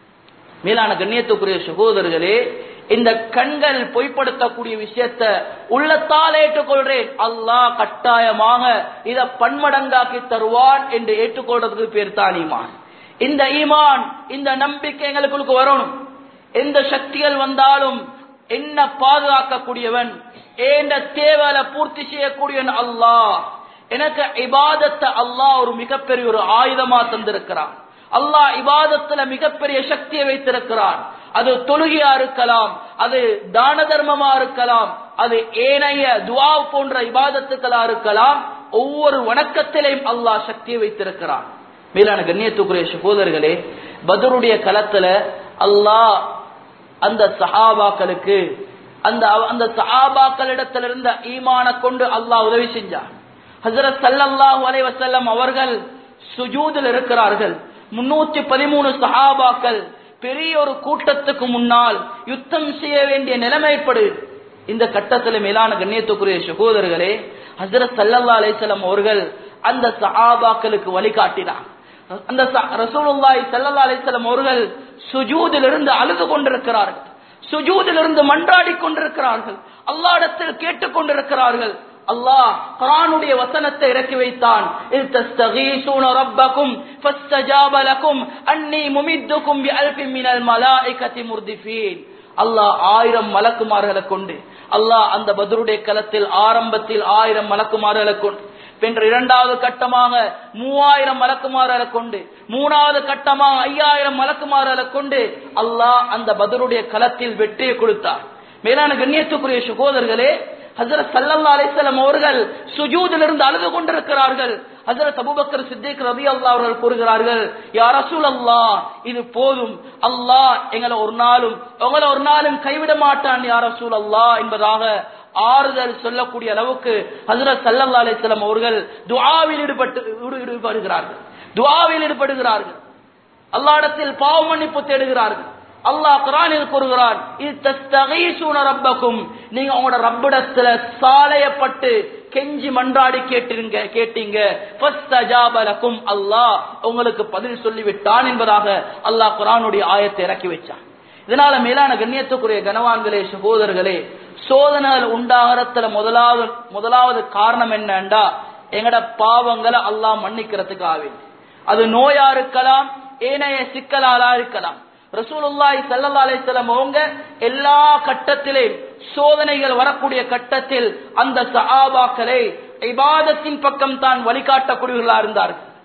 மேலான கண்ணியத்துக்குரிய சகோதரர்களே இந்த கண்கள் பொய்ப்படுத்தக்கூடிய விஷயத்த உள்ளத்தால் ஏற்றுக்கொள்றேன் அல்லாஹ் கட்டாயமாக இத பன்மடங்காக்கி தருவான் என்று ஏற்றுக்கொள்றதுக்கு பேர் தான் ஈமான் இந்த ஈமான் இந்த நம்பிக்கை எங்களுக்குள்ள வரணும் எந்த சக்திகள் வந்தாலும் என்ன பாதுகாக்கக்கூடியவன் ஏண்ட தேவையில பூர்த்தி செய்யக்கூடியவன் அல்லாஹ் எனக்கு இபாதத்தை அல்லாஹ் ஒரு மிகப்பெரிய ஒரு ஆயுதமா தந்திருக்கிறான் அல்லாஹ் இபாதத்துல மிகப்பெரிய சக்தியை வைத்திருக்கிறான் அது தொழுகையா இருக்கலாம் அது தான தர்மமா இருக்கலாம் அது ஏனைய துவா போன்ற இபாதத்துக்களா இருக்கலாம் ஒவ்வொரு வணக்கத்திலையும் அல்லாஹ் சக்தியை வைத்திருக்கிறான் மேலான கண்ணியத்துக்குரிய சகோதரர்களே பதருடைய களத்துல அல்லாஹ் அந்த சஹாபாக்களுக்கு அந்த அந்த சஹாபாக்களிடத்தில் இருந்த ஈமான கொண்டு அல்லாஹ் உதவி செஞ்சான் ஹசரத் சல்லல்லாஹு அலைஹி வஸல்லம் அவர்கள் சுஜூதில் இருக்கிறார்கள் முன்னூத்தி பதிமூணு சஹாபாக்கள் பெரிய ஒரு கூட்டத்துக்கு முன்னால் யுத்தம் செய்ய வேண்டிய நிலைமை ஏற்படு இந்த கட்டத்தில் மேலான கண்ணியத்துக்குரிய சகோதரர்களே ஹசரத் சல்லல்லா அலிசல்லாம் அவர்கள் அந்த சஹாபாக்களுக்கு வழிகாட்டினார் அந்த ரசூலுல்லாஹி ஸல்லல்லாஹு அலைஹி வஸல்லம் அவர்கள் சுஜூதில் இருந்து அழுது கொண்டிருக்கிறார்கள் சுஜூதில் இருந்து மன்றாடி கொண்டிருக்கிறார்கள் அல்லாஹ்விடத்தில் கேட்டுக் கொண்டிருக்கிறார்கள் அல்லாஹ் குர்ஆனுடைய வசனத்தை இறக்கி வைத்தான் இல் தஸ்தகீசூன ரப்பக்கும் ஃபஸ்தஜாப லக்கும் அன்னி முமித்துக்கும் பிஅல்ஃபின் மினல் மலாயிகத்தி முர்திஃபீன் அல்லாஹ் ஆயிரம் மலக்குமார்களை கொண்டு அல்லாஹ் அந்த பத்ருடைய களத்தில் ஆரம்பத்தில் ஆயிரம் மலக்குமார்களை கொண்டு பின்ற இரண்டாவது கட்டமாக மூவாயிரம் மலக்குமாரரை கொண்டு மூணாவது கட்டமாக ஐயாயிரம் மலக்குமாரரை கொண்டு அல்லாஹ் அந்த பதருடைய களத்தில் வெற்றியை கொடுத்தார் மேலான கண்ணியத்துக்குரிய சகோதரர்களே ஹசரத் சல்லல்லா அலிஸ்லாம் அவர்கள் சுஜூதில் இருந்து அழுது கொண்டிருக்கிறார்கள் ஹசரத் அபுபக்கர் சித்திக் ரவி அல்லா அவர்கள் கூறுகிறார்கள் யார் ரசூல் அல்லாஹ் இது போதும் அல்லாஹ் எங்களை ஒரு நாளும் உங்களை ஒரு நாளும் கைவிட மாட்டான் யார் ரசூல் அல்லாஹ் என்பதாக ஆறுதல் சொல்லக்கூடிய அளவுக்கு ஹசரத் சல்லல்லா அலிஸ்லாம் அவர்கள் துஆவில் ஈடுபட்டு ஈடுபடுகிறார்கள் துஆவில் ஈடுபடுகிறார்கள் அல்லாடத்தில் பாவ மன்னிப்பு தேடுகிறார்கள் அல்லாஹ் குரானில் கூறுகிறான் இது தஸ்தகீசூன ரப்பக்கும் நீங்க உங்களோட ரப்பிடத்துல சாலையப்பட்டு கெஞ்சி மன்றாடி கேட்டீங்க கேட்டீங்க ஃபஸ்தஜாபலக்கும் அல்லாஹ் உங்களுக்கு பதில் சொல்லிவிட்டான் என்பதாக அல்லாஹ் குரானுடைய ஆயத்தை இறக்கி வச்சான் இதனால மேலான கண்ணியத்துக்குரிய கனவான்களே சகோதரர்களே சோதனைகள் உண்டாகிறதுல முதலாவது முதலாவது காரணம் என்னண்டா எங்கட பாவங்களை அல்லாஹ் மன்னிக்கிறதுக்கு ஆவேன் அது நோயா இருக்கலாம் ஏனைய சிக்கலாலா இருக்கலாம் ரசூலுல்லாஹி ஸல்லல்லாஹு அலைஹி வஸல்லம் அவங்க எல்லா கட்டத்திலே சோதனைகள் வரக்கூடிய கட்டத்தில் அந்த சஹாபாக்களை இபாதத்தின் பக்கம் தான் வழிகாட்டக்கூடியவர்களா இருந்தார்கள்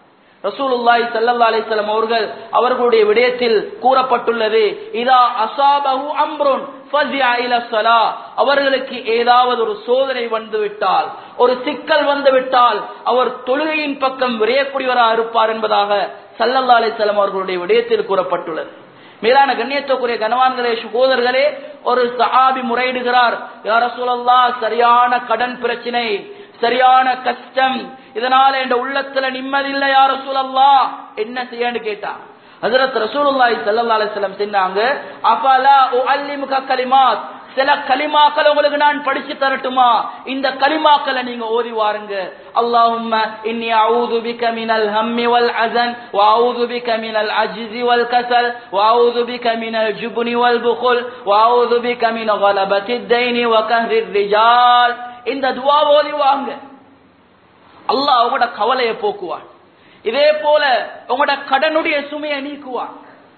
ரசூலுல்லாஹி ஸல்லல்லாஹு அலைஹி வஸல்லம் அவர்கள் அவர்களுடைய விடயத்தில் கூறப்பட்டுள்ளது இதா அஸாபஹு அம்ருன் ஃபஸிஅ இலா ஸலா அவர்களுக்கு ஏதாவது ஒரு சோதனை வந்து விட்டால் ஒரு சிக்கல் வந்து விட்டால் அவர் தொழுகையின் பக்கம் விரையக்கூடியவராக இருப்பார் என்பதாக ஸல்லல்லாஹு அலைஹி வஸல்லம் அவர்களுடைய விடயத்தில் கூறப்பட்டுள்ளது மேலான கண்ணியத்துக்குரிய கனவான்களே சுகோதர்களே ஒரு சஹாபி முறையிடுகிறார் யார் ரசூலல்லாஹ் சரியான கடன் பிரச்சனை சரியான கஷ்டம் இதனால என் உள்ளத்துல நிம்மதி இல்ல யார் ரசூலல்லாஹ் என்ன செய்யன்னு கேட்டான் ஹஜரத் ரசூலுல்லாஹி ஸல்லல்லாஹு அலைஹி வஸல்லம் சொன்னாங்க அஃபலா உஅல்லிமுக கலிமாத் சில கலிமாக்கள் உங்களுக்கு நான் படிச்சு தரட்டுமா இந்த கலிமாக்களை நீங்க ஓதி வாருங்க அல்லாஹும்ம இன்னி அஊது பிக மினல் ஹம்மி வல் அஸன் வ அஊது பிக மினல் அஜ்ஸி வல் கஸல் வ அஊது பிக மினல் ஜுப்னி வல் புகுல் வ அஊது பிக மின் கலபத்தி தைனி வ கஹ்ரி ரிஜால் இந்த துஆ ஓதி வாங்க அல்லாஹ் உங்களோட கவலையை போக்குவான் இதே போல உங்களோட கடனுடைய சுமையை நீக்குவான்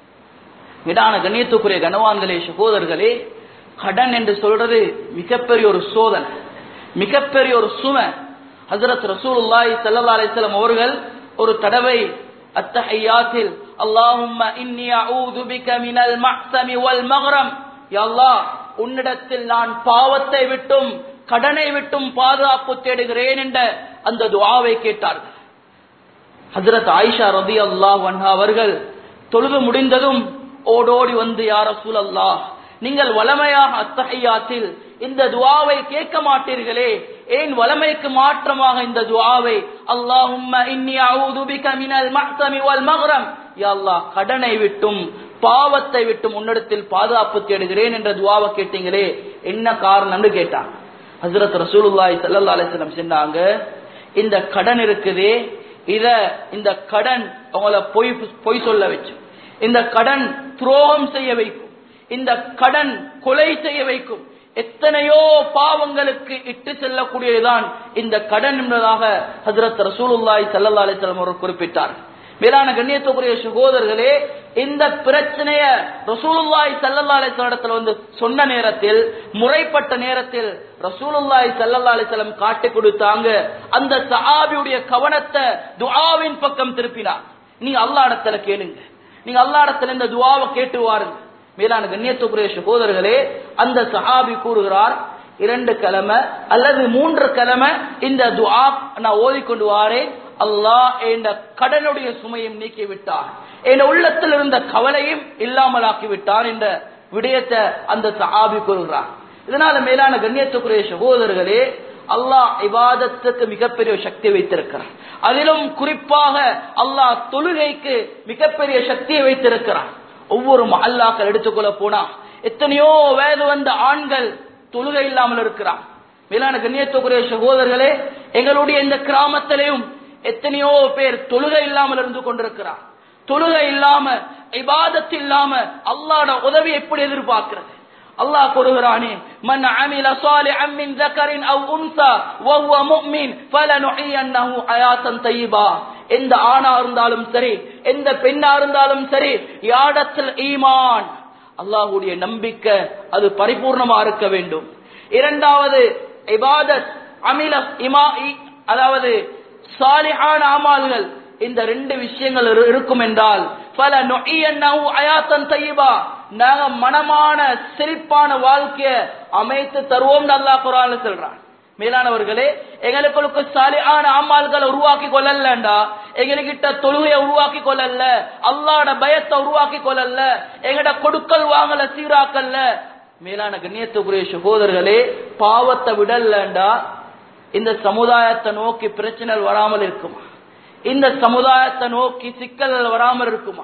இடான கண்ணியத்துக்குரிய கனவான்களே சகோதரர்களே கடன் என்று சொல்றது மிகப்பெரிய ஒரு சோதனை மிகப்பெரிய ஒரு சுமை ஹசரத் ரசூலுல்லாஹி ஸல்லல்லாஹு அலைஹி வஸல்லம் அவர்கள் ஒரு தடவை அத்தஹியாத்தில் அல்லாஹும்ம இன்னி அஊது பிக மினல் மஹ்சமி வல் மக்ரம் யா அல்லாஹ் உன்னிடத்தில் நான் பாவத்தை விட்டும் கடனை விட்டும் பாதுகாப்பு தேடுகிறேன் என்ற அந்த துஆவை கேட்டார்கள் ஹஜரத் ஆயிஷா ரதி அல்லாஹ் அவர்கள் தொழுது முடிந்ததும் ஓடோடி வந்து யார் ரசூலல்லாஹ் நீங்கள் வளமையாக அத்தகையாத்தில் இந்த துவாவை கேட்க மாட்டீர்களே ஏன் வளமைக்கு மாற்றமாக இந்த துவாவை அல்லாஹும்ம இன்னி அஊது பிக மினல் மஹ்சமி வல் மக்ரம் யா அல்லாஹ் கடனை விட்டும் பாவத்தை விட்டும் உன்னிடத்தில் பாதுகாப்பு தேடுகிறேன் என்ற துவாவை கேட்டீங்களே என்ன காரணம்னு கேட்டாங்க ஹஜரத் ரசூலுல்லாஹி ஸல்லல்லாஹு அலைஹி வஸல்லம் சொன்னாங்க இந்த கடன் இருக்குதே இத இந்த கடன் உங்களை பொய் பொய் சொல்ல வச்சு இந்த கடன் துரோகம் செய்ய வைக்கும் இந்த கடன் கொலை செய்ய வைக்கும் எத்தனையோ பாவங்களுக்கு இட்டு செல்லக்கூடியதுதான் இந்த கடன் என்பதாக ஹசரத் ரசூலுல்லாய் சல்லா அலிஸ்லாம் அவர் குறிப்பிட்டார் மேலான கண்ணியத்துக்குரிய சகோதரர்களே இந்த பிரச்சனைய ரசூலுல்லாய் சல்லல்லா அலிஸ்லாம் இடத்துல வந்து சொன்ன நேரத்தில் முறைப்பட்ட நேரத்தில் ரசூலுல்லாய் சல்லல்லா அலிஸ்லாம் காட்டி கொடுத்தாங்க அந்த சஹாபியுடைய கவனத்தை துஆவின் பக்கம் திருப்பினார் நீங்க அல்லா இடத்துல கேளுங்க நீங்க அல்லா இடத்துல இந்த துவாவை கேட்டு வாருங்க மேலான கண்ணியத்துக்குரிய சகோதரர்களே அந்த சஹாபி கூறுகிறார் இரண்டு கிழமை அல்லது மூன்று கிழமை இந்த துஆ நான் ஓதிக்கொண்டு வாரேன் அல்லாஹ் என் கடனுடைய சுமையும் நீக்கி விட்டார் என் உள்ளத்தில் இருந்த கவலையும் இல்லாமலாக்கி விட்டார் என்ற விடயத்தை அந்த சஹாபி கூறுகிறார் இதனால மேலான கண்ணியத்துக்குரிய சகோதரர்களே அல்லாஹ் இபாதத்துக்கு மிகப்பெரிய சக்தி வைத்திருக்கிறார் அதிலும் குறிப்பாக அல்லாஹ் தொழுகைக்கு மிகப்பெரிய சக்தியை வைத்திருக்கிறார் ஒவ்வொரு மஹல்லாக்கள் எடுத்துக்கொள்ள போனா எத்தனையோ வயது வந்த ஆண்கள் தொழுகை இல்லாமல் இருக்கிறார் மேலான கண்ணியத்துக்குரிய சகோதரர்களே எங்களுடைய இந்த கிராமத்திலையும் எத்தனையோ பேர் தொழுகை இல்லாமல் இருந்து கொண்டிருக்கிறார் தொழுகை இல்லாம இபாதத்து இல்லாம அல்லாட உதவி எப்படி எதிர்பார்க்கிறது அல்லாஹ் கூறுகிறானே மன் அமில சாலிஹன் மின் ذكر او انثى وهو مؤمن فلنحيينه حياه طيبه எந்த ஆணா இருந்தாலும் சரி எந்த பெண்ணா இருந்தாலும் சரி யாடத்தில் ஈமான் அல்லாஹ்வுடைய நம்பிக்கை அது பரிபூர்ணமா இருக்க வேண்டும் இரண்டாவது இபாதத் அமில இமா அதாவது சாலிஹான அமால்கள் இந்த ரெண்டு விஷயங்கள் இருக்கும் என்றால் பல நொய்யன்னவு அயாத்தன் தையபா நாங்க மனமான சிரிப்பான வாழ்க்கைய அமைத்து தருவோம் அல்லாஹ் குரான் சொல்றான் மேலானவர்களே எங்களுக்கு சாலியான அம்மாள்களை உருவாக்கி கொள்ளலண்டா எங்ககிட்ட தொழுகையை உருவாக்கி கொள்ளல அல்லாட பயத்தை உருவாக்கி கொள்ளல எங்கட கொடுக்கல் வாங்கல சீராக்கல்ல மேலான கண்ணியத்துக்குரிய சகோதரர்களே பாவத்தை விடலண்டா இந்த சமுதாயத்தை நோக்கி பிரச்சனைகள் வராமல் இருக்குமா இந்த சமுதாயத்தை நோக்கி சிக்கல்கள் வராமல் இருக்குமா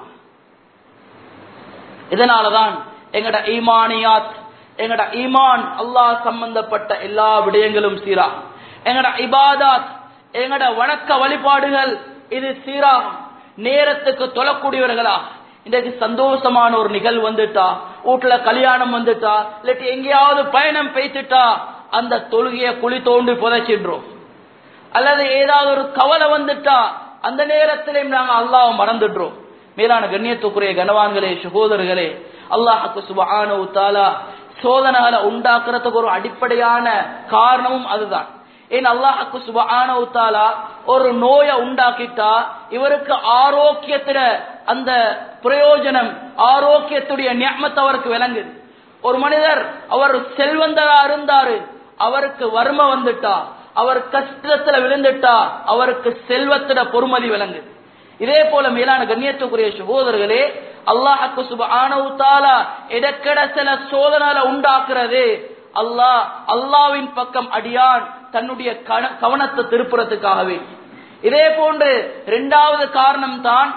இதனாலதான் எங்கட ஈமானியாத் எங்கட ஈமான் அல்லாஹ் சம்பந்தப்பட்ட எல்லா விடயங்களும் சீராகும் எங்கட இபாதாத் எங்கட வணக்க வழிபாடுகள் இது சீராகும் நேரத்துக்கு தொழக்கூடியவர்களா இன்றைக்கு சந்தோஷமான ஒரு நிகழ்வு வந்துட்டா வீட்டுல கல்யாணம் வந்துட்டா இல்லாட்டி எங்கேயாவது பயணம் பெய்த்துட்டா அந்த தொழுகைய குழி தோண்டி புதைச்சிடுறோம் அல்லது ஏதாவது ஒரு கவலை வந்துட்டா அந்த நேரத்திலையும் நாங்க அல்லாஹ் மறந்துடுறோம் மேலான கண்ணியத்துக்குரிய கனவான்களே சகோதரர்களே அல்லாஹுக்கு சுபஹானு தாலா சோதனைகளை உண்டாக்குறதுக்கு ஒரு அடிப்படையான காரணமும் அதுதான் ஏன் அல்லாஹுக்கு சுபஹானஹு தஆலா ஒரு நோயை உண்டாக்கிட்டா இவருக்கு ஆரோக்கியத்துல அந்த பிரயோஜனம் ஆரோக்கியத்துடைய நியமத் அவருக்கு விளங்குது ஒரு மனிதர் அவர் செல்வந்தரா இருந்தாரு அவருக்கு வறுமை வந்துட்டா அவர் கஷ்டத்துல விழுந்துட்டா அவருக்கு செல்வத்திட பொறுமதி விளங்குது இதே போல மேலான கண்ணியத்துக்குரிய சகோதரர்களே அல்லாஹுக்கு சுபஹானஹு தஆலா இடக்கட சில சோதனால உண்டாக்குறது அல்லாஹ் அல்லாவின் பக்கம் அடியான் தன்னுடைய கன- கவனத்தை திருப்புறதுக்காகவே இதே போன்று இரண்டாவது காரணம் தான்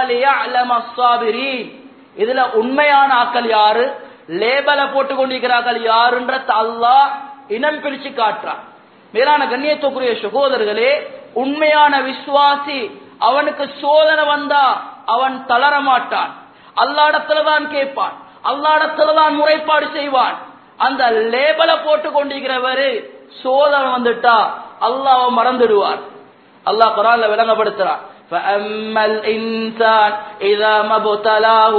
இதுல உண்மையான ஆக்கள் யாரு லேபலை போட்டு கொண்டிருக்கிறார்கள் யாருன்ற அல்லாஹ் இனம் பிரிச்சு காட்டுறான் மேலான கண்ணியத்துக்குரிய சகோதரர்களே உண்மையான விசுவாசி அவனுக்கு சோதனை வந்தா அவன் தளர மாட்டான் அல்லாடத்துல தான் கேட்பான் அல்லாடத்துல தான் முறைப்பாடு செய்வான் அந்த லேபலை போட்டு கொண்டிருக்கிறவரு சோதனை வந்துட்டா அல்லாஹ் மறந்துடுவார் அல்லாஹ் குரான்ல விளங்கப்படுத்துறான் فأما الإنسان إذا ما ابتلاه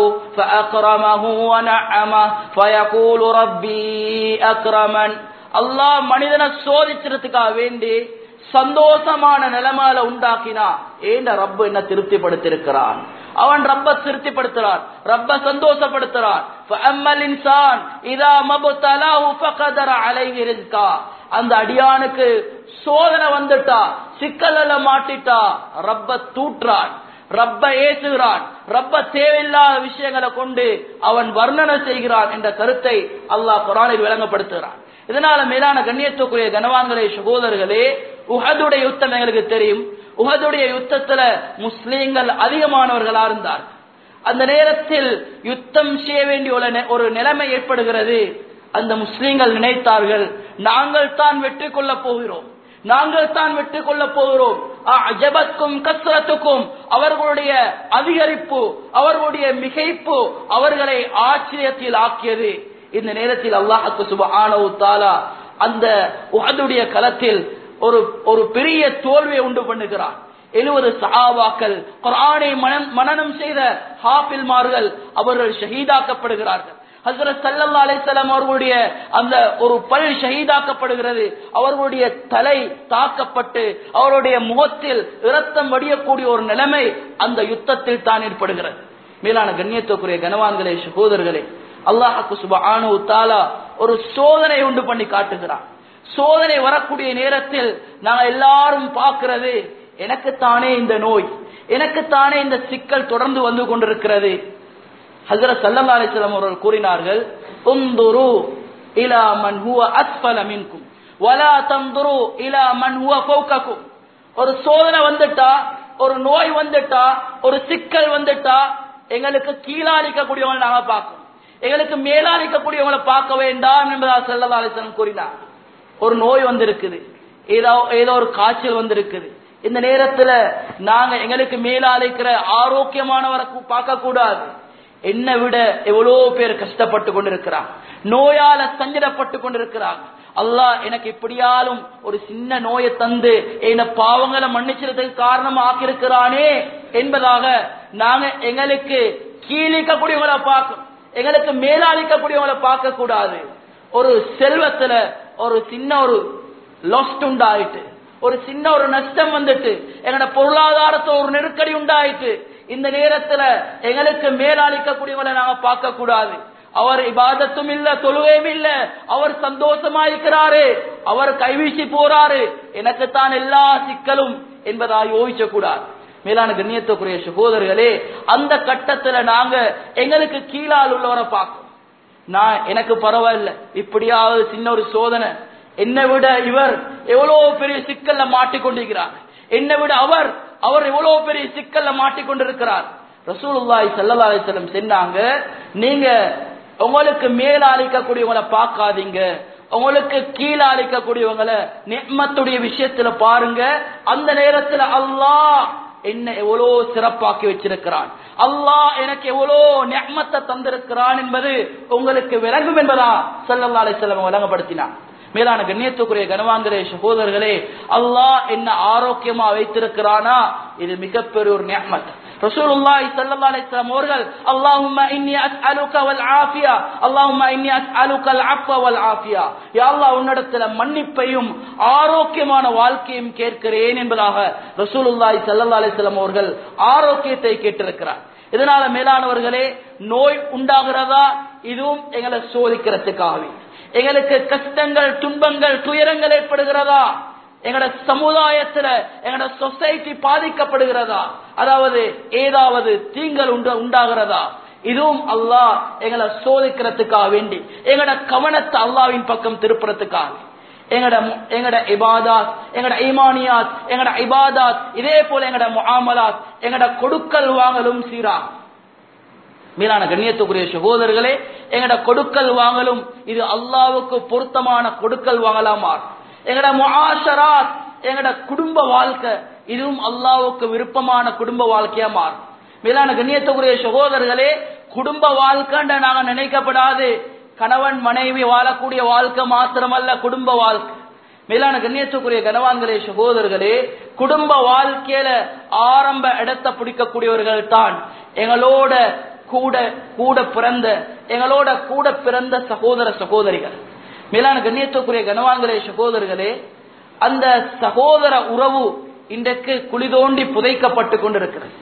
فأكرمه ونعمه فيقول ربي أكرمن அல்லாஹ் மனிதனை சோதிச்சிருத்துக்காக வேண்டி சந்தோஷமான நிலைமையில உண்டாக்கினா ஏண்ட ரப்ப என்ன திருப்திப்படுத்திருக்கிறான் அவன் ரப்ப திருப்திப்படுத்துறான் ரப்ப சந்தோஷப்படுத்துறான் فأما الإنسان إذا ما ابتلاه فقدر عليه رزقا அந்த அடியானுக்கு சோதனை வந்துட்டா சிக்கல்ல மாட்டிட்டா ரப்ப தூற்றான் ரப்ப ஏசுகிறான் ரப்ப தேவையில்லாத விஷயங்களை கொண்டு அவன் வர்ணனை செய்கிறான் என்ற கருத்தை அல்லாஹ் குரானில் விளங்கப்படுத்துகிறான் இதனால மேலான கண்ணியத்துக்குரிய கனவான்களே சகோதரர்களே உஹதுடைய யுத்தம் எங்களுக்கு தெரியும் உஹதுடைய யுத்தத்துல முஸ்லீம்கள் அதிகமானவர்களா இருந்தார் அந்த நேரத்தில் யுத்தம் செய்ய வேண்டிய ஒரு நெ- ஒரு நிலைமை ஏற்படுகிறது அந்த முஸ்லீம்கள் நினைத்தார்கள் நாங்கள் தான் வெற்றி கொள்ளப் போகிறோம் நாங்கள் தான் வெற்றி கொள்ளப் போகிறோம் அஜபத்துக்கும் கஸ்ரத்துக்கும் அவர்களுடைய அதிகரிப்பு அவர்களுடைய மிகைப்பு அவர்களை ஆச்சரியத்தில் ஆக்கியது இந்த நேரத்தில் அல்லாஹுக்கு சுபஹானஹு தஆலா அந்த உஹதுடைய களத்தில் ஒரு ஒரு பெரிய தோல்வியை உண்டு பண்ணுகிறான் எழுபது சஹாபாக்கள் குர்ஆனை மனம் மனனம் செய்த ஹாஃபில்மார்கள் அவர்கள் ஷஹீதாக்கப்படுகிறார்கள் ஹசரத் சல்லல்லா அலைஹிஸ்ஸலாம் அவர்களுடைய அந்த ஒரு பல் ஷஹீதாக்கப்படுகிறது அவர்களுடைய தலை தாக்கப்பட்டு அவருடைய முகத்தில் இரத்தம் வடியக்கூடிய ஒரு நிலைமை அந்த யுத்தத்தில் தான் ஏற்படுகிறது மேலான கண்ணியத்துக்குரிய கனவான்களே சகோதரர்களே அல்லாஹுக்கு சுபஹானஹு தஆலா ஒரு சோதனை உண்டு பண்ணி காட்டுகிறான் சோதனை வரக்கூடிய நேரத்தில் நாங்க எல்லாரும் பார்க்கிறது எனக்குத்தானே இந்த நோய் எனக்குத்தானே இந்த சிக்கல் தொடர்ந்து வந்து கொண்டிருக்கிறது ஹஜரத் ஸல்லல்லாஹு அலைஹி வஸல்லம் அவர்கள் கூறினார்கள் உந்துரு இலா மன் ஹுவ அஸ்ஃபல மின்கும் வலா தந்துரு இலா மன் ஹுவ ஃபௌகக்கும் ஒரு சோதனை வந்துட்டா ஒரு நோய் வந்துட்டா ஒரு சிக்கல் வந்துட்டா எங்களுக்கு கீழாளிக்கக்கூடியவங்களை நாங்க பார்க்கணும் எங்களுக்கு மேலாளிக்கக்கூடியவங்களை பார்க்க வேண்டாம் என்பதா ஸல்லல்லாஹு அலைஹி வஸல்லம் கூறினார் ஒரு நோய் வந்திருக்குது ஏதோ ஏதோ ஒரு காய்ச்சல் வந்திருக்குது இந்த நேரத்துல நாங்க எங்களுக்கு மேலாளிக்கிற ஆரோக்கியமானவரை பார்க்க கூடாது என்னை விட எவ்வளோ பேர் கஷ்டப்பட்டு கொண்டிருக்கிறாங்க நோயால சஞ்சலப்பட்டு கொண்டிருக்கிறாங்க அல்லாஹ் எனக்கு எப்படியாலும் ஒரு சின்ன நோயை தந்து என்ன பாவங்களை மன்னிச்சிறதுக்கு காரணம் ஆக்கியிருக்கிறானே என்பதாக நாங்க எங்களுக்கு கீழிக்கக்கூடியவங்களை பார்க்கணும் எங்களுக்கு மேலாளிக்கக்கூடியவங்களை பார்க்க கூடாது ஒரு செல்வத்துல ஒரு சின்ன ஒரு லாஸ்ட் உண்டாயிட்டு ஒரு சின்ன ஒரு நஷ்டம் வந்துட்டு எங்களோட பொருளாதாரத்துல ஒரு நெருக்கடி உண்டாயிட்டு இந்த நேரத்துல எங்களுக்கு மேலாளிக்கக்கூடியவங்களை நாங்க பார்க்க கூடாது அவர் இபாதத்தும் இல்ல தொழுகையும் இல்ல அவர் சந்தோஷமா இருக்கிறாரு அவர் கைவீசி போறாரு எனக்கு தான் எல்லா சிக்கலும் என்பதா யோசிக்க கூடாது மேலான கண்ணியத்துக்குரிய சகோதரர்களே அந்த கட்டத்துல நாங்க எங்களுக்கு கீழால் உள்ளவரை பார்க்கணும் நான் எனக்கு பரவாயில்ல இப்படியாவது சின்ன ஒரு சோதனை என்னை விட இவர் எவ்வளவு பெரிய சிக்கல்ல மாட்டிக்கொண்டிருக்கிறார் என்னை விட அவர் அவர் எவ்வளவு பெரிய சிக்கல்ல மாட்டிக்கொண்டிருக்கிறார் ரசூலுல்லாஹி ஸல்லல்லாஹு அலைஹி வஸல்லம் சொன்னாங்க நீங்க உங்களுக்கு மேல அளிக்கக்கூடியவங்களை பார்க்காதீங்க உங்களுக்கு கீழே அளிக்கக்கூடியவங்களை நிம்மத்துடைய விஷயத்துல பாருங்க அந்த நேரத்துல அல்லாஹ் என்ன எவ்வளோ சிறப்பாக்கி வச்சிருக்கிறான் அல்லாஹ் எனக்கு எவ்வளோ நியமத்தை தந்திருக்கிறான் என்பது உங்களுக்கு விளங்கும் என்பதா ஸல்லல்லாஹு அலைஹி வஸல்லம் விளங்கப்படுத்தினான் மேலான கண்ணியத்துக்குரிய கனவான்களே சகோதரர்களே அல்லாஹ் என்ன ஆரோக்கியமா வைத்திருக்கிறானா இது மிகப்பெரிய ஒரு நியமத் ரசூலுல்லாஹி ஸல்லல்லாஹு அலைஹி வஸல்லம் அவர்கள் அல்லாஹும்ம இன்னி அஸ்அலுக வல் ஆஃபியா அல்லாஹும்ம இன்னி அஸ்அலுக அல் அஃவ வல் ஆஃபியா யா அல்லாஹ் உன்னிடத்தில் மன்னிப்பையும் ஆரோக்கியமான வாழ்க்கையும் கேட்கிறேன் என்பதாக ரசூலுல்லாஹி ஸல்லல்லாஹு அலைஹி வஸல்லம் அவர்கள் ஆரோக்கியத்தை கேட்டிருக்கிறார் இதனால மேலானவர்களே நோய் உண்டாகிறதா இதுவும் எங்களை சோதிக்கிறதுக்காகவே எங்களுக்கு கஷ்டங்கள் துன்பங்கள் துயரங்கள் ஏற்படுகிறதா எங்கட சமுதாயத்துல எங்கட சொசைட்டி பாதிக்கப்படுகிறதா அதாவது ஏதாவது தீங்கள் உண்ட உண்டாகிறதா இதுவும் அல்லாஹ் எங்களை சோதிக்கிறதுக்காக வேண்டி எங்கட கவனத்தை அல்லாவின் பக்கம் திருப்புறதுக்காக எங்கட எங்கட இபாதாத் எங்கட ஈமானியாத் எங்கட இபாதாத் இதே போல எங்கட முஆமலாத் எங்கட கொடுக்கல் வாங்கலும் சீரா மீதான கண்ணியத்துக்குரிய சகோதரர்களே எங்கட கொடுக்கல் வாங்கலும் இது அல்லாவுக்கு பொருத்தமான கொடுக்கல் வாங்கலாமா எங்கட முஆஷராத் எங்கட குடும்ப வாழ்க்கை இதுவும் அல்லாவுக்கு விருப்பமான குடும்ப வாழ்க்கையா மாறும் மேலான கண்ணியத்துக்குரிய சகோதரர்களே குடும்ப வாழ்க்கைன்ற நாங்க நினைக்கப்படாது கணவன் மனைவி வாழக்கூடிய வாழ்க்கை மாத்திரமல்ல குடும்ப வாழ்க்கை மேலான கண்ணியத்துக்குரிய கனவான்களே சகோதரர்களே குடும்ப வாழ்க்கையில ஆரம்ப இடத்தை பிடிக்கக்கூடியவர்கள் தான் எங்களோட கூட கூட பிறந்த எங்களோட கூட பிறந்த சகோதர சகோதரிகள் மேலான கண்ணியத்துக்குரிய கனவான்களே சகோதரர்களே அந்த சகோதர உறவு இன்றைக்கு குழி தோண்டி புதைக்கப்பட்டு கொண்டிருக்கிறது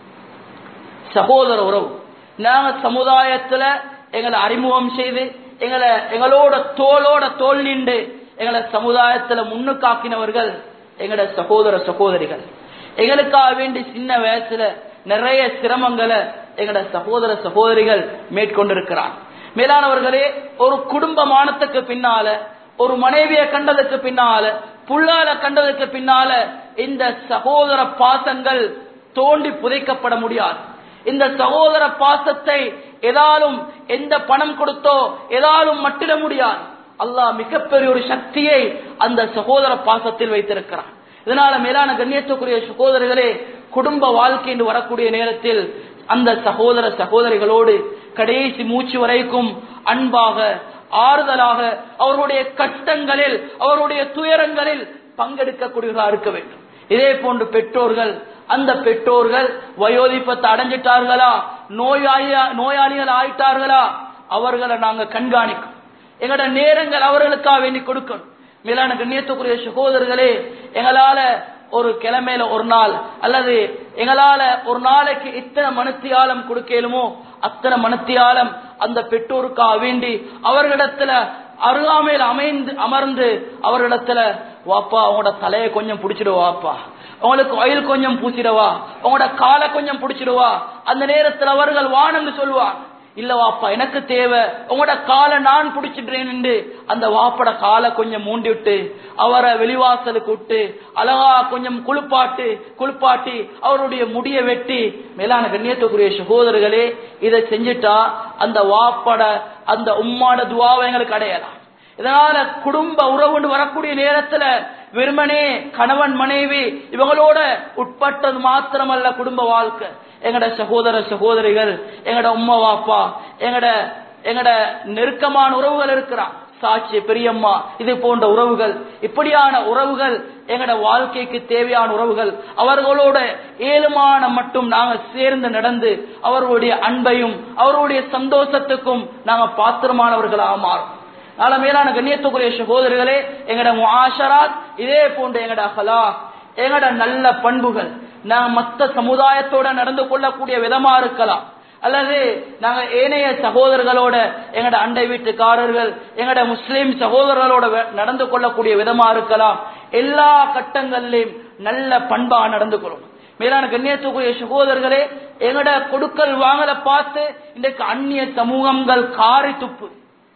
சகோதர உறவு நாங்க சமுதாயத்துல எங்களை அறிமுகம் செய்து எங்களை எங்களோட தோளோட தோல் நின்று எங்களை சமுதாயத்துல முன்னுக்காக்கினவர்கள் எங்களோட சகோதர சகோதரிகள் எங்களுக்காக வேண்டி சின்ன வயசுல நிறைய சிரமங்களை எங்களோட சகோதர சகோதரிகள் மேற்கொண்டிருக்கிறார் மேலானவர்களே ஒரு குடும்பமானத்துக்கு பின்னால ஒரு மனைவியை கண்டதுக்கு பின்னால புள்ளால கண்டதுக்கு பின்னால இந்த சகோதர பாசங்கள் தோண்டி புதைக்கப்பட முடியாது இந்த சகோதர பாசத்தை எதாலும் எந்த பணம் கொடுத்தோ எதாலும் மட்டிட முடியாது அல்லாஹ் மிகப்பெரிய ஒரு சக்தியை அந்த சகோதர பாசத்தில் வைத்திருக்கிறான் இதனால மேலான கண்ணியத்துக்குரிய சகோதரர்களே குடும்ப வாழ்க்கை என்று வரக்கூடிய நேரத்தில் அந்த சகோதர சகோதரிகளோடு கடைசி மூச்சு வரைக்கும் அன்பாக ஆறுதலாக அவர்களுடைய கஷ்டங்களில் அவருடைய துயரங்களில் பங்கெடுக்கக்கூடியவர்களாக இருக்க வேண்டும் இதே போன்று பெற்றோர்கள் அந்த பெற்றோர்கள் வயோதிப்பத்தை அடைஞ்சிட்டார்களா நோயாளியா நோயாளிகள் ஆயிட்டார்களா அவர்களை நாங்க கண்காணிக்கும் எங்களோட நேரங்கள் அவர்களுக்காக வேண்டி கொடுக்கணும் மேலான கண்ணியத்துக்குரிய சகோதரர்களே எங்களால ஒரு கிழமையில ஒரு நாள் அல்லது எங்களால ஒரு நாளைக்கு இத்தனை மனத்தியாலம் கொடுக்கலுமோ அத்தனை மனத்தியாலம் அந்த பெற்றோருக்காக வேண்டி அவர்களிடத்துல அருகாமையில் அமைந்து அமர்ந்து அவர்களிடத்துல வாப்பா அவங்களோட தலையை கொஞ்சம் பிடிச்சிடுவாப்பா உங்களுக்கு ஆயில் கொஞ்சம் பூசிடவா உங்களோட காலை கொஞ்சம் பிடிச்சிடுவா அந்த நேரத்தில் அவர்கள் வானம்னு சொல்லுவாங்க இல்ல வாப்பா எனக்கு தேவை உங்களோட காலை நான் பிடிச்சிடுறேன் என்று அந்த வாப்பட காலை கொஞ்சம் மூண்டி விட்டு அவரை வெளிவாசலுக்கு விட்டு அழகா கொஞ்சம் குளிப்பாட்டு குளிப்பாட்டி அவருடைய முடிய வெட்டி மேலான கண்ணியத்துக்குரிய சகோதரர்களே இதை செஞ்சுட்டா அந்த வாப்பட அந்த உம்மாட துவாவை எங்களுக்கு அடையலாம் இதனால குடும்ப உறவுன்னு வரக்கூடிய நேரத்துல வெறுமனே கணவன் மனைவி இவங்களோட உட்பட்டது மாத்திரமல்ல குடும்ப வாழ்க்கை எங்கட சகோதர சகோதரிகள் எங்கட உம்மா வாப்பா எங்கட எங்கட நெருக்கமான உறவுகள் இருக்கிறான் சாட்சி பெரியம்மா இது போன்ற உறவுகள் இப்படியான உறவுகள் எங்கட வாழ்க்கைக்கு தேவையான உறவுகள் அவர்களோட ஏழுமான மட்டும் நாங்க சேர்ந்து நடந்து அவர்களுடைய அன்பையும் அவர்களுடைய சந்தோஷத்துக்கும் நாங்க பாத்திரமானவர்களாக மாறும் நாள மேலான கண்ணியத்துக்குரிய சகோதரர்களே எங்கட முஆஷராத் இதே போன்ற எங்கட அகலா எங்கட நல்ல பண்புகள் நாங்க மத்த சமுதாயத்தோட நடந்து கொள்ளக்கூடிய விதமா இருக்கலாம் அல்லது நாங்க ஏனைய சகோதரர்களோட எங்கட அண்டை வீட்டுக்காரர்கள் எங்கட முஸ்லிம் சகோதரர்களோட நடந்து கொள்ளக்கூடிய விதமா இருக்கலாம் எல்லா கட்டங்களிலும் நல்ல பண்பா நடந்து கொள்ளணும் மேலான கண்ணியத்துக்குரிய சகோதரர்களே எங்கட கொடுக்கல் வாங்கல பார்த்து இன்றைக்கு அந்நிய சமூகங்கள் காரி துப்பு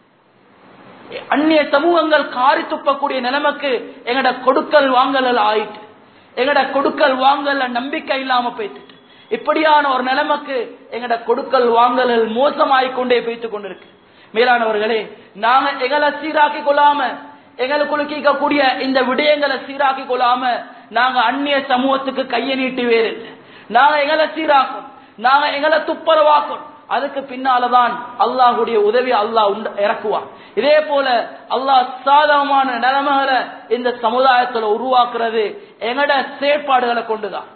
அந்நிய சமூகங்கள் காரி துப்பக்கூடிய நிலைமைக்கு எங்கட கொடுக்கல் வாங்கல் ஆயிட்டு எங்கட கொடுக்கல் வாங்கல நம்பிக்கை இல்லாம போயிட்டு இப்படியான ஒரு நிலைமைக்கு எங்கட கொடுக்கல் வாங்கல் மோசமாயிக்கொண்டே போய்த்து கொண்டிருக்கு மேலானவர்களே நாங்க எங்களை சீராக்கி கொள்ளாம எங்களுக்குள்ள கேட்கக்கூடிய இந்த விடயங்களை சீராக்கி கொள்ளாம நாங்க அந்நிய சமூகத்துக்கு கையை நீட்டி வேறு நாங்க எங்களை சீராக்கும் நாங்க எங்களை துப்புரவாக்கும் அதுக்கு பின்னாலதான் அல்லாஹுடைய உதவி அல்லாஹ் இறக்குவான் இதே போல அல்லாஹ் சாதகமான நிலைமைகளை இந்த சமுதாயத்துல உருவாக்குறது எங்கட செயற்பாடுகளை கொண்டுதான்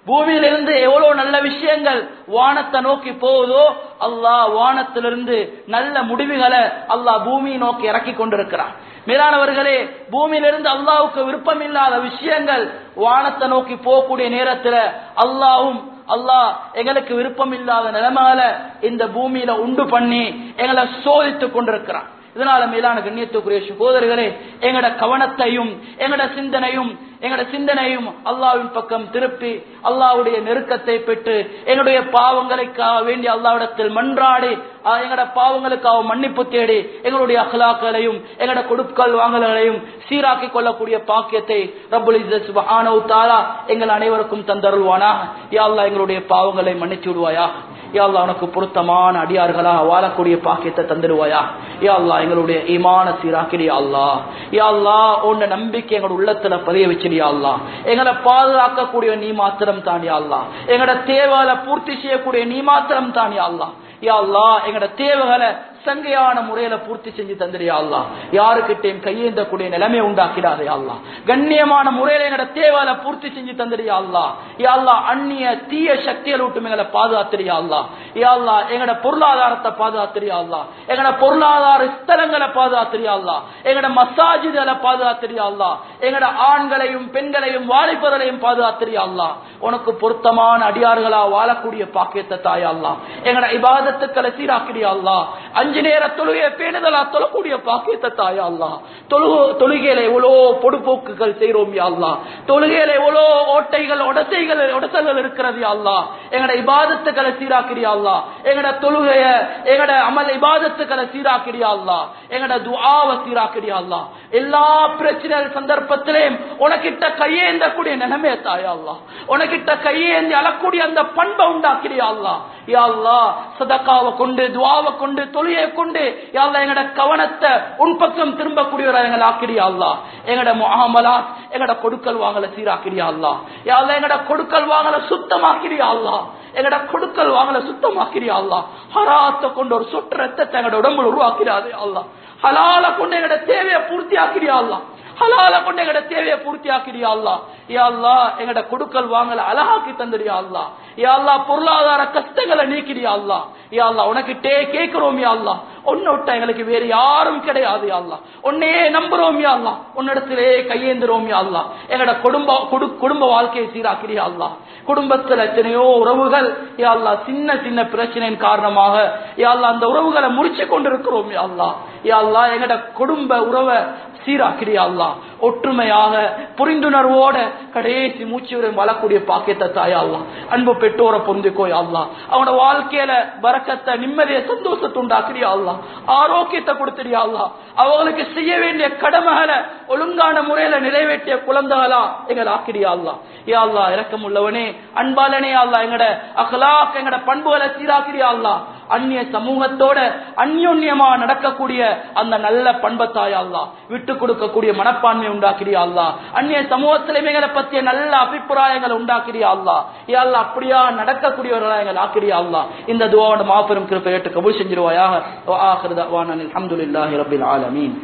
பூமியிலிருந்து எவ்வளவு நல்ல விஷயங்கள் வானத்தை நோக்கி போகுதோ அல்லாஹ் வானத்திலிருந்து நல்ல முடிவுகளை அல்லாஹ் பூமியை நோக்கி இறக்கி கொண்டிருக்கிறான் மேலானவர்களே பூமியிலிருந்து அல்லாவுக்கு விருப்பம் இல்லாத விஷயங்கள் வானத்தை நோக்கி போகக்கூடிய நேரத்துல அல்லாவும் அல்லாஹ் எங்களுக்கு விருப்பம் இல்லாத நிலைமையில இந்த பூமியில உண்டு பண்ணி எங்களை சோதித்துக் கொண்டிருக்கிறான் இதனால மேலான கண்ணியத்துக்குரிய சகோதரர்களே எங்கட கவனத்தையும் எங்கட சிந்தனையும் எங்கட சிந்தனையும் அல்லாவின் பக்கம் திருப்பி அல்லாவுடைய நெருக்கத்தை பெற்று எங்களுடைய பாவங்களுக்காக வேண்டி அல்லாவிடத்தில் மன்றாடி ஆஹ், எங்கட பாவங்களுக்காக மன்னிப்பு தேடி எங்களுடைய அகலாக்களையும் எங்கட கொடுக்கல் வாங்கல்களையும் சீராக்கி கொள்ளக்கூடிய பாக்கியத்தை ரப்புல் இஸ்ஸத் சுப்ஹானஹு தஆலா எங்கள் அனைவருக்கும் தந்தருள்வானா யா அல்லாஹ் எங்களுடைய பாவங்களை மன்னிச்சு விடுவாயா யா அல்லாஹ் உனக்கு பொருத்தமான அடியார்களா வாழக்கூடிய பாக்கியத்தை தந்துடுவாயா யா அல்லாஹ் எங்களுடைய ஈமான சீராக்கிறியா அல்லாஹ் யா அல்லாஹ் உன்ன நம்பிக்கை எங்களோட உள்ளத்துல பதிய வச்சிரியா அல்லாஹ் எங்களை பாதுகாக்கக்கூடிய நீ மாத்திரம் தானியா அல்லாஹ் எங்களோட தேவைகளை பூர்த்தி செய்யக்கூடிய நீ மாத்திரம் தானியா அல்லாஹ் யா அல்லாஹ் எங்களோட தேவைகளை சங்கையான முறையில பூர்த்தி செஞ்சு தந்துறியா அல்லா யாருக்கிட்டையும் கையேந்தக்கூடிய நிலைமை உண்டாக்கிடாதே அல்லா கண்ணியமான முறையில எங்கட தேவையில பூர்த்தி செஞ்சு தந்துறியா அல்லா யா அல்லா அந்நிய தீய சக்திகளை விட்டு எங்களை பாதுகாத்துறியா அல்லா யா அல்லா எங்கட பொருளாதாரத்தை பாதுகாத்துறியா அல்லா எங்கட பொருளாதார ஸ்தலங்களை பாதுகாத்துறியா அல்லா எங்கட மசாஜிகளை பாதுகாத்துறியா அல்லா எங்கட ஆண்களையும் பெண்களையும் வாலிபர்களையும் பாதுகாத்துறியா அல்லா உனக்கு பொருத்தமான அடியார்களா வாழக்கூடிய பாக்கியத்தை தாயா அல்லா எங்கட இபாதத்துக்களை சீராக்கிறியா அல்லா அஞ்சு நேர தொழுகையை பேணுதலா தொழக்கூடிய பாக்கியத்தை தாயா அல்லா தொழுகு தொழுகையில எவ்வளோ பொடுப்போக்குகள் செய்யறோம் யா அல்லா தொழுகையில எவ்வளோ ஓட்டைகள் உடசைகள் உடசல்கள் இருக்கிறது யா அல்லா எங்கட இபாதத்துக்களை சீராக்கிறியா அல்லா எங்கட தொழுகைய எங்கட அமல் இபாதத்துக்களை சீராக்கிறியா அல்லா எங்கட துஆவை சீராக்கிறியா அல்லா எல்லா பிரச்சனை சந்தர்ப்பத்திலையும் உனக்கிட்ட கையேந்தக்கூடிய நிலைமையை தாயா அல்லா உனக்கிட்ட கையேந்தி அழக்கூடிய அந்த பண்பை உண்டாக்கிறியா அல்லா யா அல்லா சதக்காவை கொண்டு துவாவை கொண்டு தொழிலை கொண்டு யா அல்லா எங்கட கவனத்தை உன் பக்கம் திரும்பக்கூடியவரா எங்களை ஆக்கிறியா அல்லா எங்கட முகாமலா எங்கட கொடுக்கல் வாங்கல சீராக்கிறியா அல்லா யா அல்லா எங்கட கொடுக்கல் வாங்கல சுத்தமாக்கிறியா அல்லா எங்கட கொடுக்கல் வாங்கல சுத்தமாக்கிறியா அல்லா ஹராத்த கொண்டு ஒரு சொட்டு ரத்தத்தை எங்கட உடம்புல உருவாக்கிறாதே அல்லா ஹலால கொண்டு எங்கட தேவையை பூர்த்தி ஆக்கிறியா அல்லா ஹலால கொண்டு எங்கட தேவையை பூர்த்தி ஆக்கிறியா அல்லா யா அல்லா எங்கட கொடுக்கல் வாங்கல அழகாக்கி தந்துடியா அல்லா யா அல்லா பொருளாதார கஷ்டங்களை நீக்கிறியா அல்லா யா அல்லா உனக்கிட்டே கேட்கிறோம் யா அல்லா உன்னை விட்டா எங்களுக்கு வேறு யாரும் கிடையாது யா அல்லா உன்னையே நம்புறோம் யா அல்லா உன்னிடத்திலே கையேந்துறோம் யா அல்லா எங்கட குடும்ப குடு- குடும்ப வாழ்க்கையை சீராக்கிறியா அல்லா குடும்பத்துல எத்தனையோ உறவுகள் யா அல்லா சின்ன சின்ன பிரச்சனையின் காரணமாக யா அல்லா அந்த உறவுகளை முறிச்சு கொண்டிருக்கிறோம் யா அல்லா யா அல்லா எங்கட குடும்ப உறவை சீராக்கிறியா அல்லா ஒற்றுமையாக புரிந்துணர்வோட கடைசி மூச்சு வரை வாழக்கூடிய பாக்கியத்தை தாயா அல்லா அன்பு பெற்றோரை பொந்திக்கோ யா அல்லா அவனோட வாழ்க்கையில வரக்கத்தை நிம்மதிய சந்தோஷத்தை உண்டாக்குறியா அல்லா ஆரோக்கியத்தை கொடுத்துறியா அல்லா அவங்களுக்கு செய்ய வேண்டிய கடமைகளை ஒழுங்கான முறையில நிறைவேற்றிய குழந்தைகளா எங்களை ஆக்கிறியா அல்லா யா அல்லா இறக்கம் உள்ளவனே அன்பாலனே அல்லா எங்கட அகலாக் எங்கட பண்புகளை சீராக்கிறியா அல்லா அந்நிய சமூகத்தோட அந்யோன்யமா நடக்கக்கூடிய அந்த நல்ல பண்பத்தாயா அல்லா விட்டு கொடுக்கக்கூடிய மனப்பான்மை உண்டாக்கிறியா அல்லா அந்நிய சமூகத்திலே எங்களை பற்றிய நல்ல அபிப்பிராயங்களை உண்டாக்கிறியா அல்லா யா அல்லா அப்படியா நடக்கக்கூடியவர்களா எங்களை ஆக்கிறியா அல்லா இந்த துவாவோட மாபெரும் கிருப்பை ஏற்று கபூல் செஞ்சிருவாயாக ஆஹிரு தஅவானா அல்ஹம்துலில்லாஹி ரப்பில் ஆலமீன்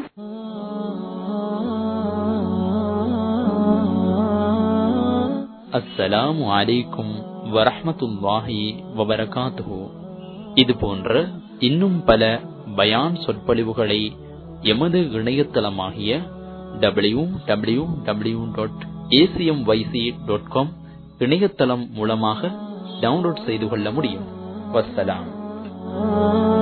அஸ்ஸலாமு அலைக்கும் வரஹ்மத்துல்லாஹி வபரகாத்துஹு இது போன்ற இன்னும் பல பயான் சொற்பொழிவுகளை எமது இணையதளமாகிய W W W dot ACM YC dot com இணையதளம் மூலமாக டவுன்லோட் செய்து கொள்ள முடியும் வஸ்ஸலாம்